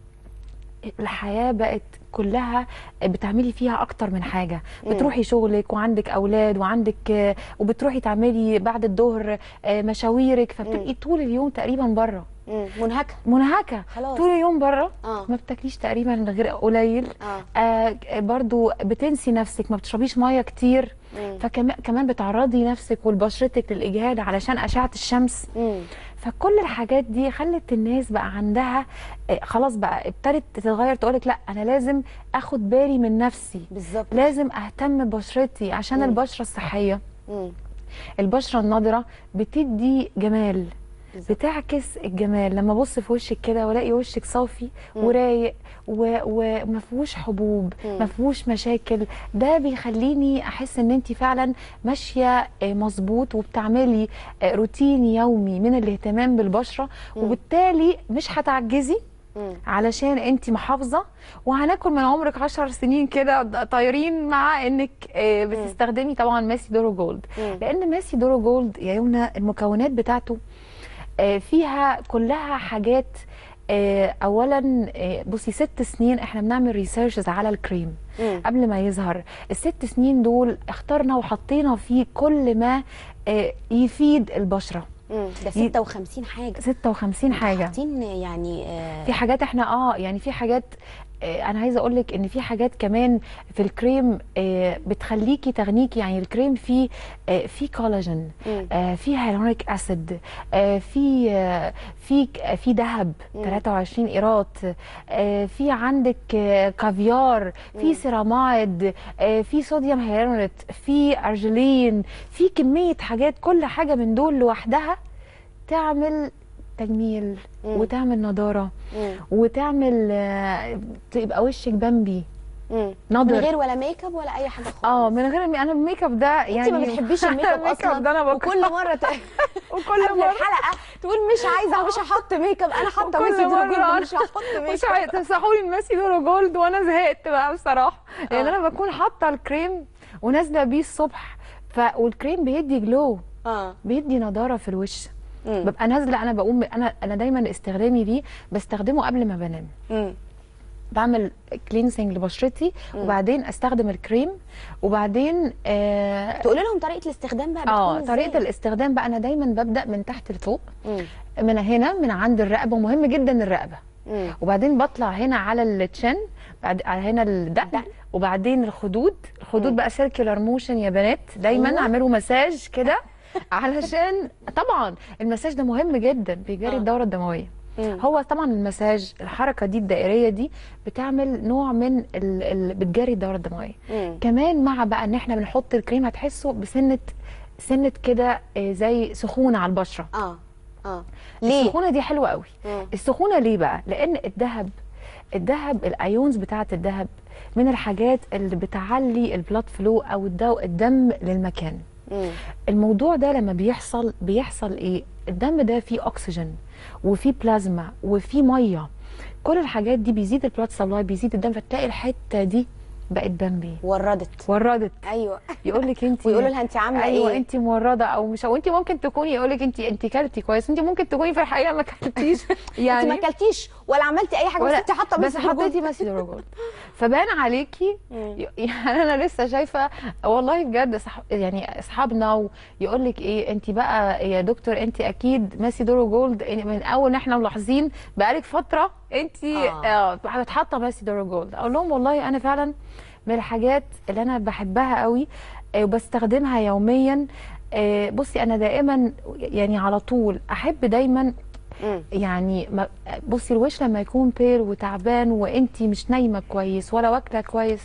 الحياه بقت كلها بتعملي فيها اكتر من حاجه مم. بتروحي شغلك وعندك اولاد وعندك آه، وبتروحي تعملي بعد الظهر آه، مشاويرك فبتبقي طول اليوم تقريبا بره مم. منهكه منهكه خلاص. طول اليوم بره اه ما بتاكليش تقريبا غير قليل اه آه برضو بتنسي نفسك ما بتشربيش ميه كتير مم. فكمان كمان بتعرضي نفسك ولبشرتك للاجهاد علشان اشعه الشمس مم. فكل الحاجات دي خلت الناس بقى عندها آه، خلاص بقى ابتدت تتغير تقولك لا انا لازم اخد بالي من نفسي بالظبط لازم اهتم ببشرتي عشان مم. البشره الصحيه مم. البشره النضره بتدي جمال بالظبط. بتعكس الجمال لما ابص في وشك كده والاقي وشك صافي مم. ورايق و- وما فيهوش حبوب مم. ما فيهوش مشاكل ده بيخليني احس ان انت فعلا ماشيه آه، مظبوط وبتعملي آه، روتين يومي من الاهتمام بالبشره مم. وبالتالي مش هتعجزي مم. علشان انت محافظه وهناكل من عمرك عشر سنين كده طايرين مع انك آه، بتستخدمي طبعا ماسي دورو جولد مم. لان ماسي دورو جولد يا يمنى المكونات بتاعته آه، فيها كلها حاجات آه، اولا آه، بصي ست سنين احنا بنعمل ريسيرشز على الكريم مم. قبل ما يظهر الست سنين دول اخترنا وحطينا فيه كل ما آه، يفيد البشره مم. ده 56 حاجه 56 حاجه حاطين يعني آه في حاجات احنا اه يعني في حاجات آه، انا عايزه اقول لك ان في حاجات كمان في الكريم آه، بتخليكي تغنيكي يعني الكريم فيه آه، فيه كولاجين مم. آه، فيه هيلوريك اسيد آه، في آه، في آه، في ذهب مم. 23 قيراط آه، في عندك آه، كافيار مم. في سيرامايد آه، في صوديوم هيلوريت في ارجلين في كميه حاجات كل حاجه من دول لوحدها تعمل تجميل مم. وتعمل نضاره مم. وتعمل آه، تبقى وشك بامبي مم. نضر. من غير ولا ميك اب ولا اي حاجه خالص اه من غير انا الميك اب ده يعني انت ما بتحبيش الميك اب اصلا ده انا بكره وكل مره ت... وكل قبل مره الحلقه تقول مش عايزه مش هحط ميك اب انا حاطه وكل ميسي مرة دروجولد أنا مش هحط ميك مش اب عايزه تمسحوا لي الماسي دورو جولد وانا زهقت بقى بصراحه لان آه. انا بكون حاطه الكريم ونازله بيه الصبح ف والكريم بيدي جلو اه بيدي نضاره في الوش مم. ببقى نازله انا بقوم انا انا دايما استخدامي ليه بستخدمه قبل ما بنام مم. بعمل كلينسنج لبشرتي وبعدين استخدم الكريم وبعدين آه تقولي لهم طريقه الاستخدام بقى اه بتكون طريقه إزاي؟ الاستخدام بقى انا دايما ببدا من تحت لفوق مم. من هنا من عند الرقبه ومهم جدا الرقبه مم. وبعدين بطلع هنا على التشن بعد على هنا الدقن الدقن. وبعدين الخدود الخدود بقى سيركيولار موشن يا بنات دايما أيوة. اعملوا مساج كده علشان طبعا المساج ده مهم جدا بيجري آه. الدوره الدمويه مم. هو طبعا المساج الحركه دي الدائريه دي بتعمل نوع من ال... ال... بتجري الدوره الدمويه مم. كمان مع بقى ان احنا بنحط الكريم هتحسوا بسنه سنه كده آه، زي سخونه على البشره اه اه ليه السخونه دي حلوه قوي مم. السخونه ليه بقى لان الذهب الذهب الايونز بتاعه الذهب من الحاجات اللي بتعلي البلاد فلو او الدو الدم للمكان مم. الموضوع ده لما بيحصل بيحصل ايه الدم ده فيه اكسجين وفيه بلازما وفيه ميه كل الحاجات دي بيزيد البلاد سبلاي بيزيد الدم فتلاقي الحته دي بقت بامبي وردت وردت ايوه يقول لك انت ويقولوا لها انت عامله ايوه ايه انت مورده او مش او انت ممكن تكوني يقول لك انت انت كلتي كويس انت ممكن تكوني في الحقيقه ما كلتيش انت ما اكلتيش ولا عملتي اي حاجه بس ولا- انت حاطه بس ميسي دروجولد. حطيتي ميسي دروجولد فبان عليكي مم. يعني انا لسه شايفه والله بجد صح يعني اصحابنا ويقول لك ايه انت بقى يا دكتور انت اكيد ميسي دورو جولد من اول احنا ملاحظين بقالك فتره انت آه. اه بتحطه ماسي دورو جولد اقول لهم والله انا فعلا من الحاجات اللي انا بحبها قوي آه، وبستخدمها يوميا آه، بصي انا دائما يعني على طول احب دايما مم. يعني ما بصي الوش لما يكون بير وتعبان وانتي مش نايمه كويس ولا واكله كويس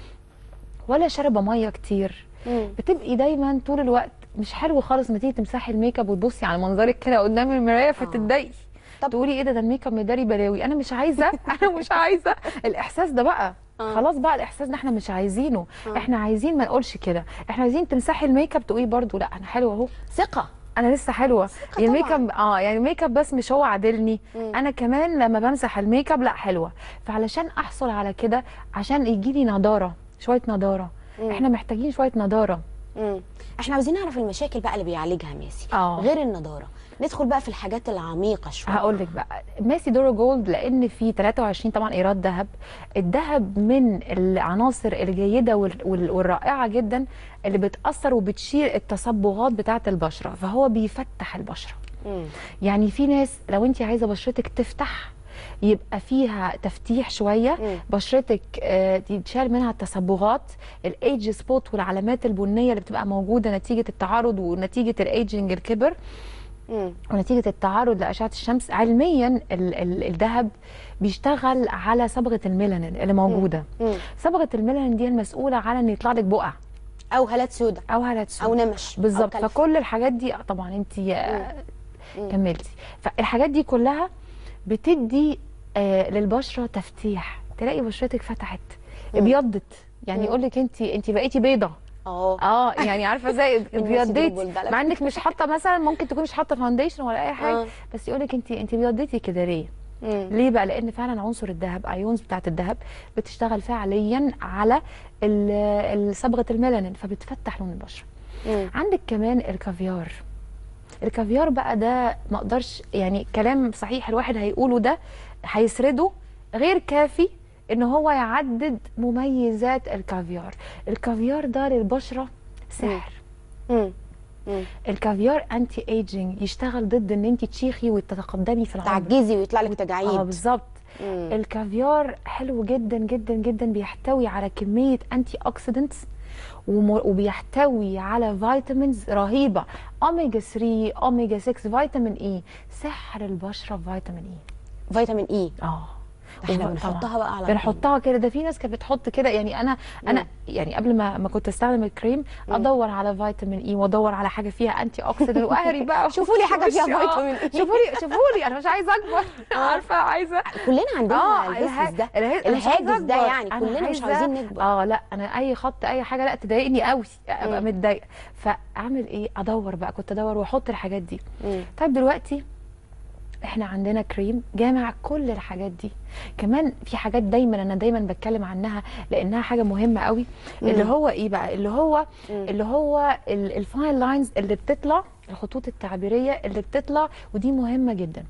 ولا شاربه ميه كتير مم. بتبقي دايما طول الوقت مش حلو خالص ما تيجي تمسحي الميك اب وتبصي على منظرك كده قدام المرايه فتتضايقي طب- تقولي ايه ده ده الميك اب مداري بلاوي انا مش عايزه انا مش عايزه الاحساس ده بقى آه. خلاص بقى الاحساس ده احنا مش عايزينه احنا عايزين ما نقولش كده احنا عايزين تمسحي الميك اب تقولي برضو لا انا حلوه اهو ثقه انا لسه حلوه يعني الميك طبعاً. اب اه يعني الميك اب بس مش هو عادلني انا كمان لما بمسح الميك اب لا حلوه فعلشان احصل على كده عشان يجي لي نضاره شويه نضاره احنا محتاجين شويه نضاره مم. احنا عاوزين نعرف المشاكل بقى اللي بيعالجها ماسي آه. غير النضاره ندخل بقى في الحاجات العميقه شويه هقول لك بقى ماسي دورو جولد لان في 23 طبعا ايراد ذهب الذهب من العناصر الجيده وال- وال- والرائعه جدا اللي بتاثر وبتشيل التصبغات بتاعه البشره فهو بيفتح البشره مم. يعني في ناس لو انت عايزه بشرتك تفتح يبقى فيها تفتيح شويه مم. بشرتك آه، تتشال منها التصبغات الايدج سبوت والعلامات البنيه اللي بتبقى موجوده نتيجه التعرض ونتيجه الايدجنج الكبر مم. ونتيجه التعرض لاشعه الشمس علميا ال- ال- الذهب بيشتغل على صبغه الميلانين اللي موجوده مم. صبغه الميلانين دي المسؤوله على ان يطلع لك بقع او هالات سوداء او هالات سود. او نمش أو بالظبط كلف. فكل الحاجات دي طبعا انت كملتي فالحاجات دي كلها بتدي آه للبشره تفتيح تلاقي بشرتك فتحت ابيضت يعني يقول لك انت انت بقيتي بيضه اه اه يعني عارفه زي ابيضتي جولد على مع انك مش حاطه مثلا ممكن تكوني مش حاطه فاونديشن ولا اي حاجه آه. بس يقول لك انت انت ابيضتي كده ليه مم. ليه بقى لان فعلا عنصر الذهب ايونز بتاعه الذهب بتشتغل فعليا على ال- ال- صبغه الميلانين فبتفتح لون البشره مم. عندك كمان الكافيار الكافيار بقى ده ما اقدرش يعني كلام صحيح الواحد هيقوله ده هيسرده غير كافي ان هو يعدد مميزات الكافيار الكافيار ده للبشره سحر مم. مم. الكافيار انتي ايجينج يشتغل ضد ان انت تشيخي وتتقدمي في العمر تعجزي ويطلع لك تجاعيد اه بالظبط مم. الكافيار حلو جدا جدا جدا بيحتوي على كميه انتي اوكسيدنتس وم- وبيحتوي على فيتامينز رهيبه اوميجا 3 اوميجا 6 فيتامين اي سحر البشره فيتامين اي فيتامين اي اه ده احنا وب- بنحطها طبعاً. بقى على بنحطها كده ده في ناس كانت بتحط كده يعني انا انا يعني قبل ما ما كنت استخدم الكريم ادور على فيتامين اي وادور على حاجه فيها انتي اوكسيدنت واهري بقى شوفوا لي حاجة فيها وشي، آه. فيتامين إي. شوفوا لي شوفوا لي انا مش عايزه اكبر عارفه عايزه كلنا عندنا اه الهسس ده الهي- أنا مش عايزة الهاجس ده أكبر. يعني أنا كلنا مش عايزة- عايزين نكبر اه لا انا اي خط اي حاجه لا تضايقني قوي ابقى مم. متضايقه فاعمل ايه ادور بقى كنت ادور واحط الحاجات دي مم. طيب دلوقتي احنا عندنا كريم جامع كل الحاجات دي كمان في حاجات دايما انا دايما بتكلم عنها لانها حاجه مهمه قوي اللي هو ايه بقى اللي هو اللي هو الفاين لاينز اللي بتطلع الخطوط التعبيريه اللي بتطلع ودي مهمه جدا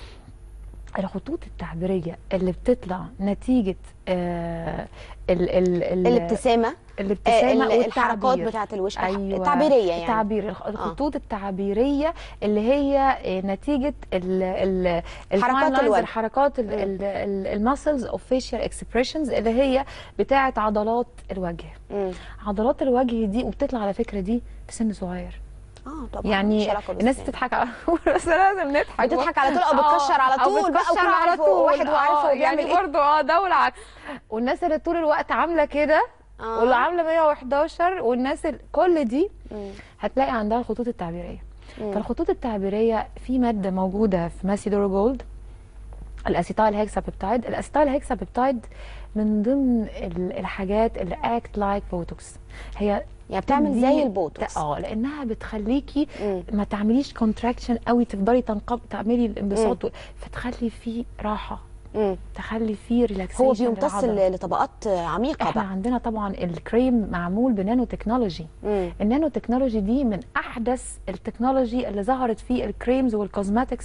الخطوط التعبيريه اللي بتطلع نتيجه آه ال ال ال الابتسامه الابتسامه ال- الحركات والتعبير. بتاعت الوش أيوة. التعبيريه يعني التعبير الخ- الخطوط التعبيريه اللي هي آه، نتيجه ال ال ال حركات fine lines، الوجه. الحركات الماسلز اوف فيشيال اكسبريشنز اللي هي بتاعه عضلات الوجه مم. عضلات الوجه دي وبتطلع على فكره دي في سن صغير اه طبعا يعني مش علاقة الناس بالسن. تضحك على بس لازم نضحك بتضحك على طول أو آه، بتكشر على أو طول بقى بتكشر وكل على واحد طول واحد وعارف هو آه، بيعمل يعني إيه. برضه اه ده والعكس والناس اللي طول الوقت عامله كده آه. واللي عامله 111 والناس ال... كل دي هتلاقي عندها الخطوط التعبيريه فالخطوط التعبيريه في ماده موجوده في ماسيدورو جولد الاسيتايل هيكسابيبتايد الاسيتايل هيكسابيبتايد من ضمن ال- الحاجات اللي اكت لايك بوتوكس هي يعني بتعمل دي- زي البوتوكس. اه لانها بتخليكي مم. ما تعمليش كونتراكشن قوي تفضلي تنقب تعملي الانبساط و- فتخلي فيه راحه مم. تخلي فيه ريلاكسيشن هو بيمتص ل- لطبقات عميقه احنا بقى عندنا طبعا الكريم معمول بنانو تكنولوجي مم. النانو تكنولوجي دي من احدث التكنولوجي اللي ظهرت في الكريمز والكوزماتكس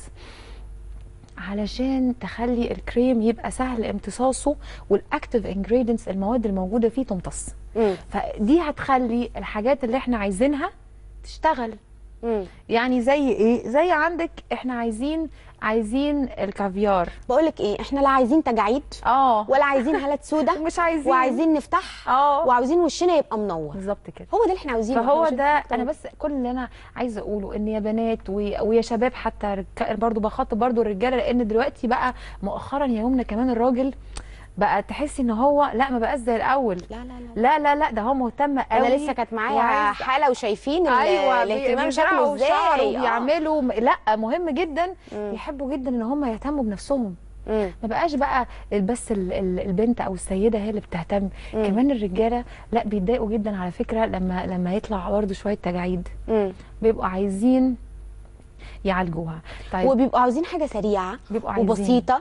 علشان تخلي الكريم يبقى سهل امتصاصه والاكتيف انجريدينتس المواد الموجوده فيه تمتص مم. فدي هتخلي الحاجات اللي احنا عايزينها تشتغل مم. يعني زي ايه زي عندك احنا عايزين عايزين الكافيار بقول لك ايه احنا لا عايزين تجاعيد اه ولا عايزين هالات سودا مش عايزين وعايزين نفتح اه وعاوزين وشنا يبقى منور بالظبط كده هو ده اللي احنا عاوزينه إحنا فهو مش ده عايزين انا بس كل اللي انا عايزه اقوله ان يا بنات ويا ويا شباب حتى رج- برضو بخاطب برضو الرجاله لان دلوقتي بقى مؤخرا يا يومنا كمان الراجل بقى تحسي ان هو لا ما بقاش زي الاول لا لا لا لا لا لا ده هو مهتم قوي انا لسه كانت معايا وعايز- حاله وشايفين ال- ايوه الاهتمام بي- شكله بيزرعوا شعر ازاي آه. وبيعملوا لا مهم جدا بيحبوا جدا ان هم يهتموا بنفسهم مم. ما بقاش بقى بس ال- ال- البنت او السيده هي اللي بتهتم كمان الرجاله لا بيتضايقوا جدا على فكره لما لما يطلع برضه شويه تجاعيد مم. بيبقوا عايزين يعالجوها طيب وبيبقوا عاوزين حاجه سريعه بيبقوا عايزين وبسيطه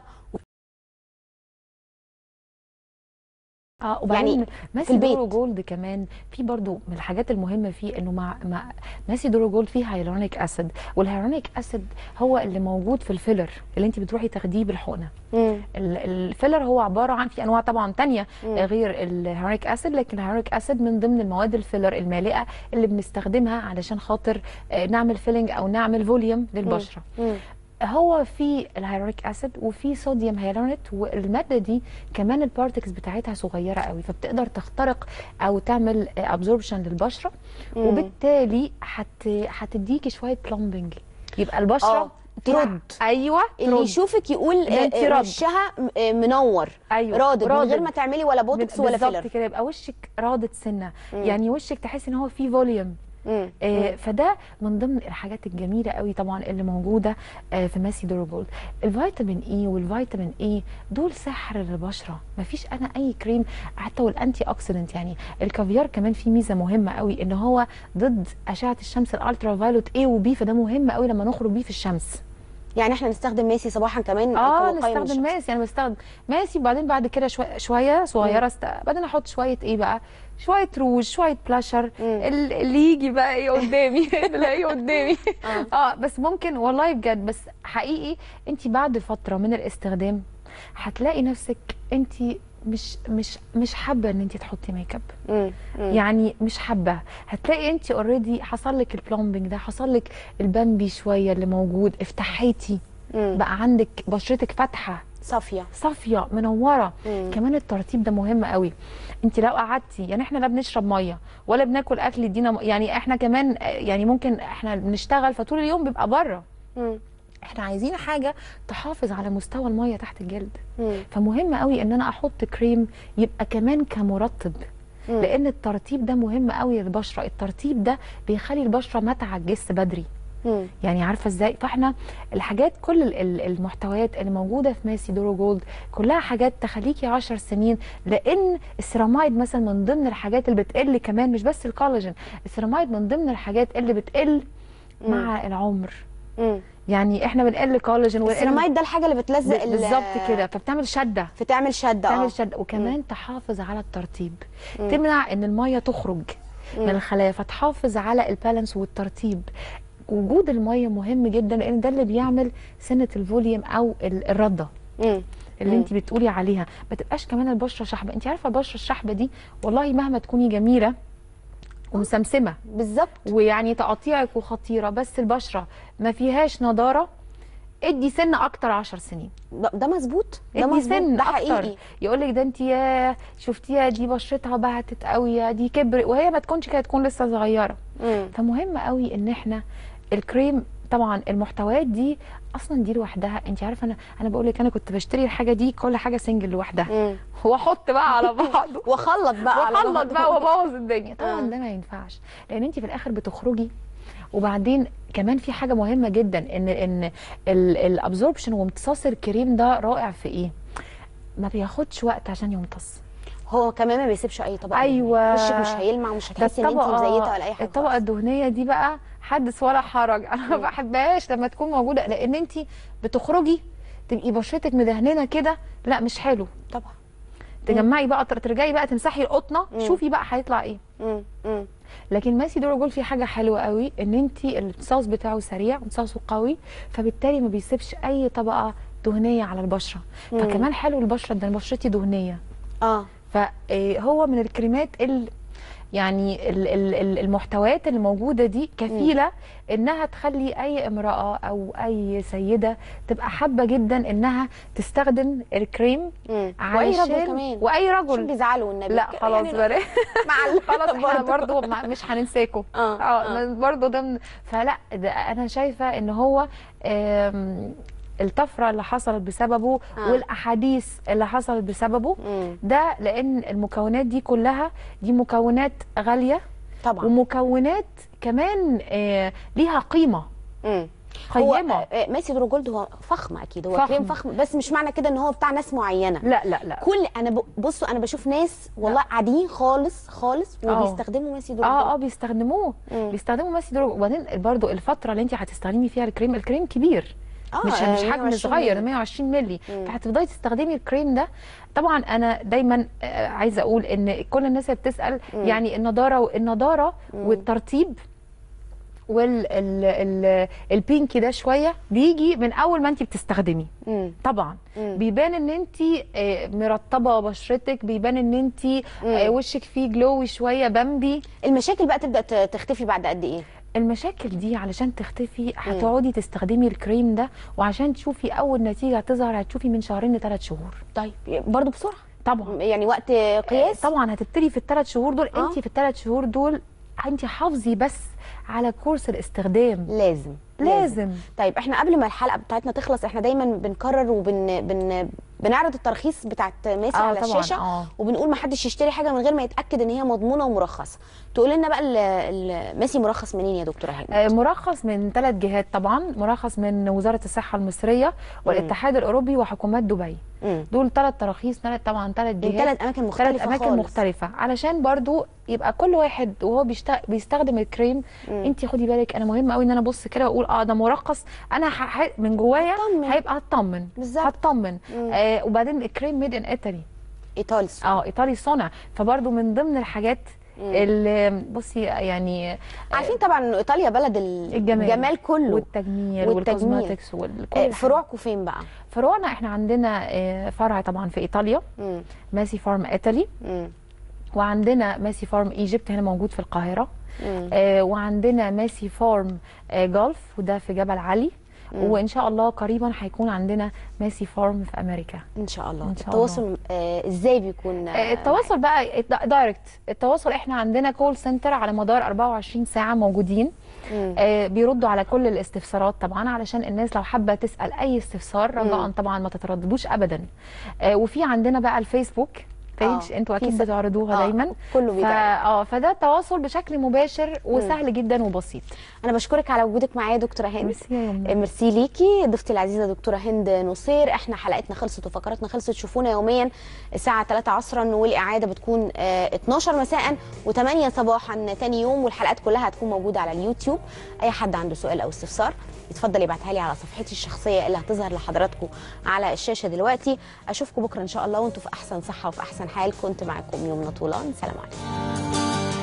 اه وبعدين يعني ماسي في البيت. دورو جولد كمان في برضو من الحاجات المهمه فيه انه مع مع ماسي دورو جولد فيه هيالورونيك اسيد والهيالورونيك اسيد هو اللي موجود في الفيلر اللي انت بتروحي تاخديه بالحقنه مم. ال- الفيلر هو عباره عن في انواع طبعا تانية غير الهيالورونيك اسيد لكن الهيالورونيك اسيد من ضمن المواد الفيلر المالئه اللي بنستخدمها علشان خاطر آه، نعمل فيلنج او نعمل فوليوم للبشره مم. هو في الهيالوريك اسيد وفي صوديوم هيالورونيت والماده دي كمان البارتكس بتاعتها صغيره قوي فبتقدر تخترق او تعمل ابزوربشن للبشره مم. وبالتالي هت هتديكي شويه بلومبنج يبقى البشره آه، ترد. ايوه اللي ترد. يشوفك يقول ده انت آه، رد. وشها م- آه، منور ايوه رادد من رادد. غير ما تعملي ولا بوتوكس ولا بالظبط فيلر كده يبقى وشك رادد سنه يعني وشك تحس ان هو فيه فوليوم مم. آه، فده من ضمن الحاجات الجميله قوي طبعا اللي موجوده آه، في ماسي دورو جولد الفيتامين اي والفيتامين اي دول سحر للبشره مفيش انا اي كريم حتى والانتي اوكسيدنت يعني الكافيار كمان فيه ميزه مهمه قوي ان هو ضد اشعه الشمس الالترا فايلوت اي وبي فده مهم قوي لما نخرج بيه في الشمس يعني احنا نستخدم ماسي صباحا كمان اه كوقاية من نستخدم الشمس. ماسي انا بستخدم ماسي وبعدين بعد كده شويه شويه صغيره است... بعدين احط شويه ايه بقى شويه روج شويه بلاشر ال- اللي يجي بقى ايه قدامي تلاقيه قدامي اه بس ممكن والله بجد بس حقيقي انت بعد فتره من الاستخدام هتلاقي نفسك انت مش مش مش حابه ان انت تحطي ميك اب مم. مم. يعني مش حابه هتلاقي انت اوريدي حصل لك البلومبنج ده حصل لك البامبي شويه اللي موجود افتحيتي مم. بقى عندك بشرتك فاتحه صافيه صافيه منوره مم. كمان الترطيب ده مهم قوي انت لو قعدتي يعني احنا لا بنشرب ميه ولا بناكل اكل يدينا م- يعني احنا كمان آه، يعني ممكن احنا بنشتغل فطول اليوم بيبقى بره مم. احنا عايزين حاجه تحافظ على مستوى الميه تحت الجلد مم. فمهم قوي ان انا احط كريم يبقى كمان كمرطب مم. لان الترطيب ده مهم قوي للبشره الترطيب ده بيخلي البشره ما تعجزش بدري مم. يعني عارفه ازاي فاحنا الحاجات كل ال- ال- المحتويات اللي موجوده في ماسي دورو جولد كلها حاجات تخليكي 10 سنين لان السيرامايد مثلا من ضمن الحاجات اللي بتقل كمان مش بس الكولاجين السيرامايد من ضمن الحاجات اللي بتقل مع العمر مم. يعني احنا بنقل كولاجين ونقل- السيرامايد ده الحاجه اللي بتلزق ال- بالظبط كده فبتعمل شده بتعمل شده اه تعمل شد وكمان تحافظ على الترطيب تمنع ان الميه تخرج من الخلايا فتحافظ على البالانس والترطيب وجود الميه مهم جدا لان ده اللي بيعمل سنه الفوليوم او ال- الرده مم. اللي انت بتقولي عليها ما تبقاش كمان البشره شحبه انت عارفه البشره الشحبه دي والله مهما تكوني جميله ومسمسمه بالظبط ويعني تقاطيعك وخطيره بس البشره ما فيهاش نضاره ادي سن اكتر 10 سنين ده ده مظبوط ده ادي مظبوط سن ده اكتر حقيقي يقول لك ده انت يا شفتيها دي بشرتها بعتت قوي يا دي كبرت وهي ما تكونش كده تكون لسه صغيره مم. فمهم قوي ان احنا الكريم طبعا المحتويات دي اصلا دي لوحدها انت عارفه انا انا بقول لك انا كنت بشتري الحاجه دي كل حاجه سنجل لوحدها مم. واحط بقى على بعض واخلط بقى على واخلط بعض. بقى وابوظ الدنيا طبعا آه. ده ما ينفعش لان انت في الاخر بتخرجي وبعدين كمان في حاجه مهمه جدا ان ان الابزوربشن وامتصاص الكريم ده رائع في ايه ما بياخدش وقت عشان يمتص هو كمان ما بيسيبش اي طبقه أيوة. وشك مش هيلمع ومش ده هتحسي ان انت الطبقة- مزيته ولا اي حاجه الطبقه الدهنيه دي بقى حدث ولا حرج انا ما بحبهاش لما تكون موجوده لان انت بتخرجي تبقي بشرتك مدهننه كده لا مش حلو طبعا تجمعي بقى ترجعي بقى تمسحي القطنه شوفي بقى هيطلع ايه مم. مم. لكن ماسي دورو جول فيه حاجه حلوه قوي ان انت الامتصاص بتاعه سريع امتصاصه قوي فبالتالي ما بيسيبش اي طبقه دهنيه على البشره فكمان حلو البشره ده أنا بشرتي دهنيه اه فهو من الكريمات اللي يعني ال- ال- ال- المحتويات اللي موجوده دي كفيله انها تخلي اي امراه او اي سيده تبقى حابه جدا انها تستخدم الكريم مم. واي علشان رجل كمان واي عشان رجل بيزعلوا والنبي لا خلاص يعني بقى مع خلاص احنا برضه. برضه ما- مش هننساكم آه، اه برضه ده من- فلا ده انا شايفه ان هو آم، الطفره اللي حصلت بسببه آه. والاحاديث اللي حصلت بسببه مم. ده لان المكونات دي كلها دي مكونات غاليه طبعا ومكونات كمان آه، ليها قيمه مم. هو قيمه آه، ماسي درو جولد هو فخم اكيد هو فخم. كريم فخم بس مش معنى كده ان هو بتاع ناس معينه لا لا لا كل انا ب... بصوا انا بشوف ناس والله عاديين خالص خالص آه. وبيستخدموا ماسي درو اه اه جولد. بيستخدموه مم. بيستخدموا ماسي درو وبعدين برضو الفتره اللي انت هتستخدمي فيها الكريم الكريم كبير آه، مش آه، مش حجم 120 صغير مللي. 120 مللي مم. فهتفضلي تستخدمي الكريم ده طبعا انا دايما آه، عايزه اقول ان كل الناس اللي بتسال مم. يعني النضاره النضاره مم. والترطيب وال ال ال البينكي ده شويه بيجي من اول ما انت بتستخدمي مم. طبعا مم. بيبان ان انت مرطبه بشرتك بيبان ان انت وشك فيه جلوي شويه بامبي المشاكل بقى تبدا ت- تختفي بعد قد ايه المشاكل دي علشان تختفي هتقعدي تستخدمي الكريم ده وعشان تشوفي اول نتيجه هتظهر هتشوفي من شهرين لثلاث شهور طيب برضو بسرعه طبعا يعني وقت قياس طبعا هتبتدي في الثلاث شهور دول آه. انت في الثلاث شهور دول انت حافظي بس على كورس الاستخدام لازم لازم طيب احنا قبل ما الحلقه بتاعتنا تخلص احنا دايما بنكرر وبن بن بنعرض الترخيص بتاعت ماسي آه على طبعاً، الشاشه آه. وبنقول ما حدش يشتري حاجه من غير ما يتاكد ان هي مضمونه ومرخصه تقول لنا بقى ال- ال- ماسي مرخص منين يا دكتوره هاني آه، مرخص من ثلاث جهات طبعا مرخص من وزاره الصحه المصريه والاتحاد الاوروبي وحكومات دبي مم. دول ثلاث تراخيص ثلاث طبعا ثلاث من جهات ثلاث اماكن مختلفه ثلاث اماكن خالص. مختلفه علشان برضو يبقى كل واحد وهو بيشت... بيستخدم الكريم مم. انت خدي بالك انا مهم قوي ان انا ابص كده واقول اه ده مرخص انا ح... ح... من جوايا هطمن. هيبقى هطمن بالظبط. هطمن مم. آه وبعدين الكريم ميد ان ايطالي ايطالي اه ايطالي صنع فبرضو من ضمن الحاجات اللي بصي يعني عارفين طبعا ان ايطاليا بلد ال- الجمال. الجمال كله والتجميل والتجميل. والكوزماتكس وكل آه، حاجة. فروعكم فين بقى فروعنا احنا عندنا آه، فرع طبعا في ايطاليا مم. ماسي فارم ايطالي مم. وعندنا ماسي فارم ايجيبت هنا موجود في القاهره مم. آه وعندنا ماسي فارم آه جولف وده في جبل علي وان شاء الله قريبا هيكون عندنا ماسي فارم في امريكا ان شاء الله إن شاء التواصل آه ازاي بيكون آه، آه التواصل بقى دا- دايركت التواصل احنا عندنا كول سنتر على مدار 24 ساعه موجودين مم. آه بيردوا على كل الاستفسارات طبعا علشان الناس لو حابه تسال اي استفسار رجاء طبعا ما تترددوش ابدا آه وفي عندنا بقى الفيسبوك بيج آه، انتوا في اكيد س- بتعرضوها آه، دايما كله ف... بيتعرض. اه فده التواصل بشكل مباشر وسهل جدا وبسيط انا بشكرك على وجودك معايا يا دكتوره هند ميرسي يا يمنى. آه، ميرسي ليكي ضيفتي العزيزه دكتوره هند نصير احنا حلقتنا خلصت وفقراتنا خلصت شوفونا يوميا الساعه 3 عصرا والاعاده بتكون آه، 12 مساء و8 صباحا تاني يوم والحلقات كلها هتكون موجوده على اليوتيوب اي حد عنده سؤال او استفسار يتفضل يبعتها لي على صفحتي الشخصيه اللي هتظهر لحضراتكم على الشاشه دلوقتي اشوفكم بكره ان شاء الله وانتم في احسن صحه وفي احسن حال كنت معاكم يومنا طولان سلام عليكم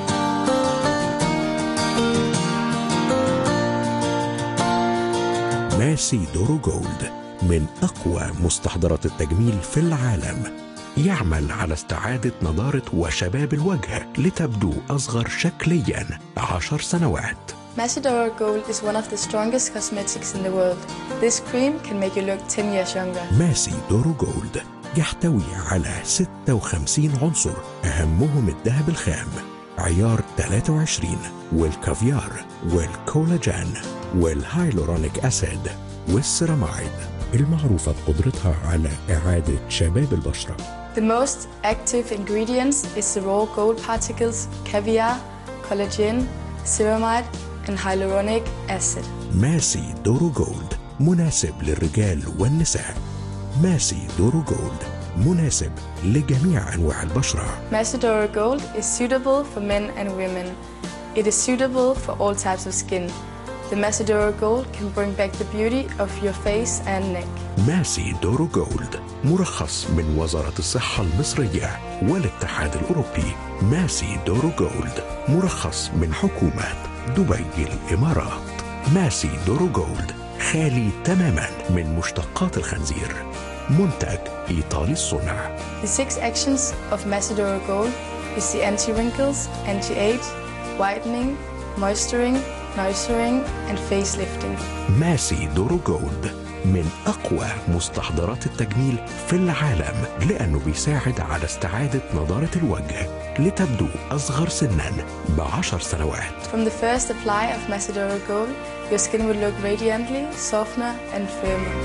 ماسي دورو جولد من أقوى مستحضرات التجميل في العالم يعمل على استعادة نضارة وشباب الوجه لتبدو أصغر شكليا عشر سنوات Macedora Gold is one of the strongest cosmetics in the world. This cream can make you look 10 years younger. ماسي دورو جولد يحتوي على 56 عنصر أهمهم الذهب الخام عيار 23 والكافيار والكولاجين والهايلورونيك أسيد والسيرامايد المعروفة بقدرتها على إعادة شباب البشرة The most active ingredients is the raw gold particles, caviar, collagen, ceramide, and hyaluronic acid. ماسي دورو جولد مناسب للرجال والنساء ماسي دورو جولد مناسب لجميع أنواع البشرة Macedora Gold is suitable for men and women. It is suitable for all types of skin. The Macedora Gold can bring back the beauty of your face and neck. ماسي دورو جولد مرخص من وزارة الصحة المصرية والاتحاد الأوروبي ماسي دورو جولد مرخص من حكومة دبي الإمارات ماسي دورو جولد خالي تماما من مشتقات الخنزير منتج إيطالي الصنع The six actions of Macedora Gold is the anti-wrinkles, anti-age, whitening, moisturing, nourishing, and facelifting. ماسي دورو جولد من أقوى مستحضرات التجميل في العالم لأنه بيساعد على استعادة نضارة الوجه لتبدو أصغر سنا بعشر سنوات From the first apply of Macedora Gold, your skin will look radiantly, softer, and firmer.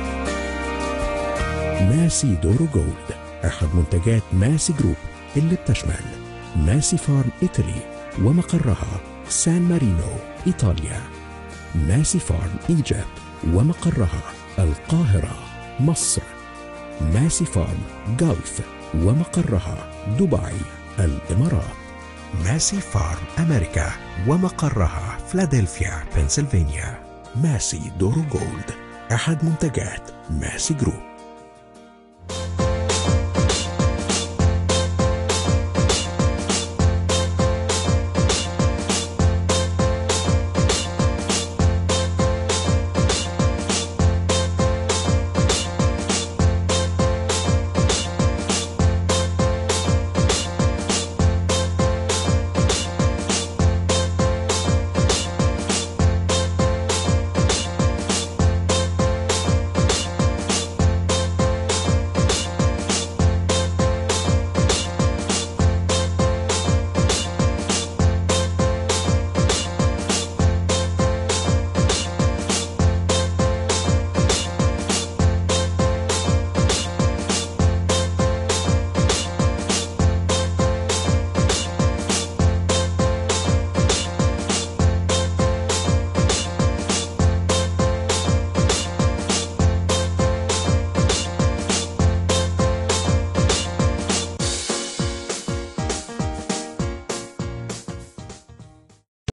ماسي دورو جولد أحد منتجات ماسي جروب اللي بتشمل ماسي فارم إيطالي ومقرها سان مارينو إيطاليا ماسي فارم إيجيبت ومقرها القاهرة مصر ماسي فارم جلف ومقرها دبي الإمارات ماسي فارم أمريكا ومقرها فلادلفيا بنسلفانيا ماسي دورو جولد أحد منتجات ماسي جروب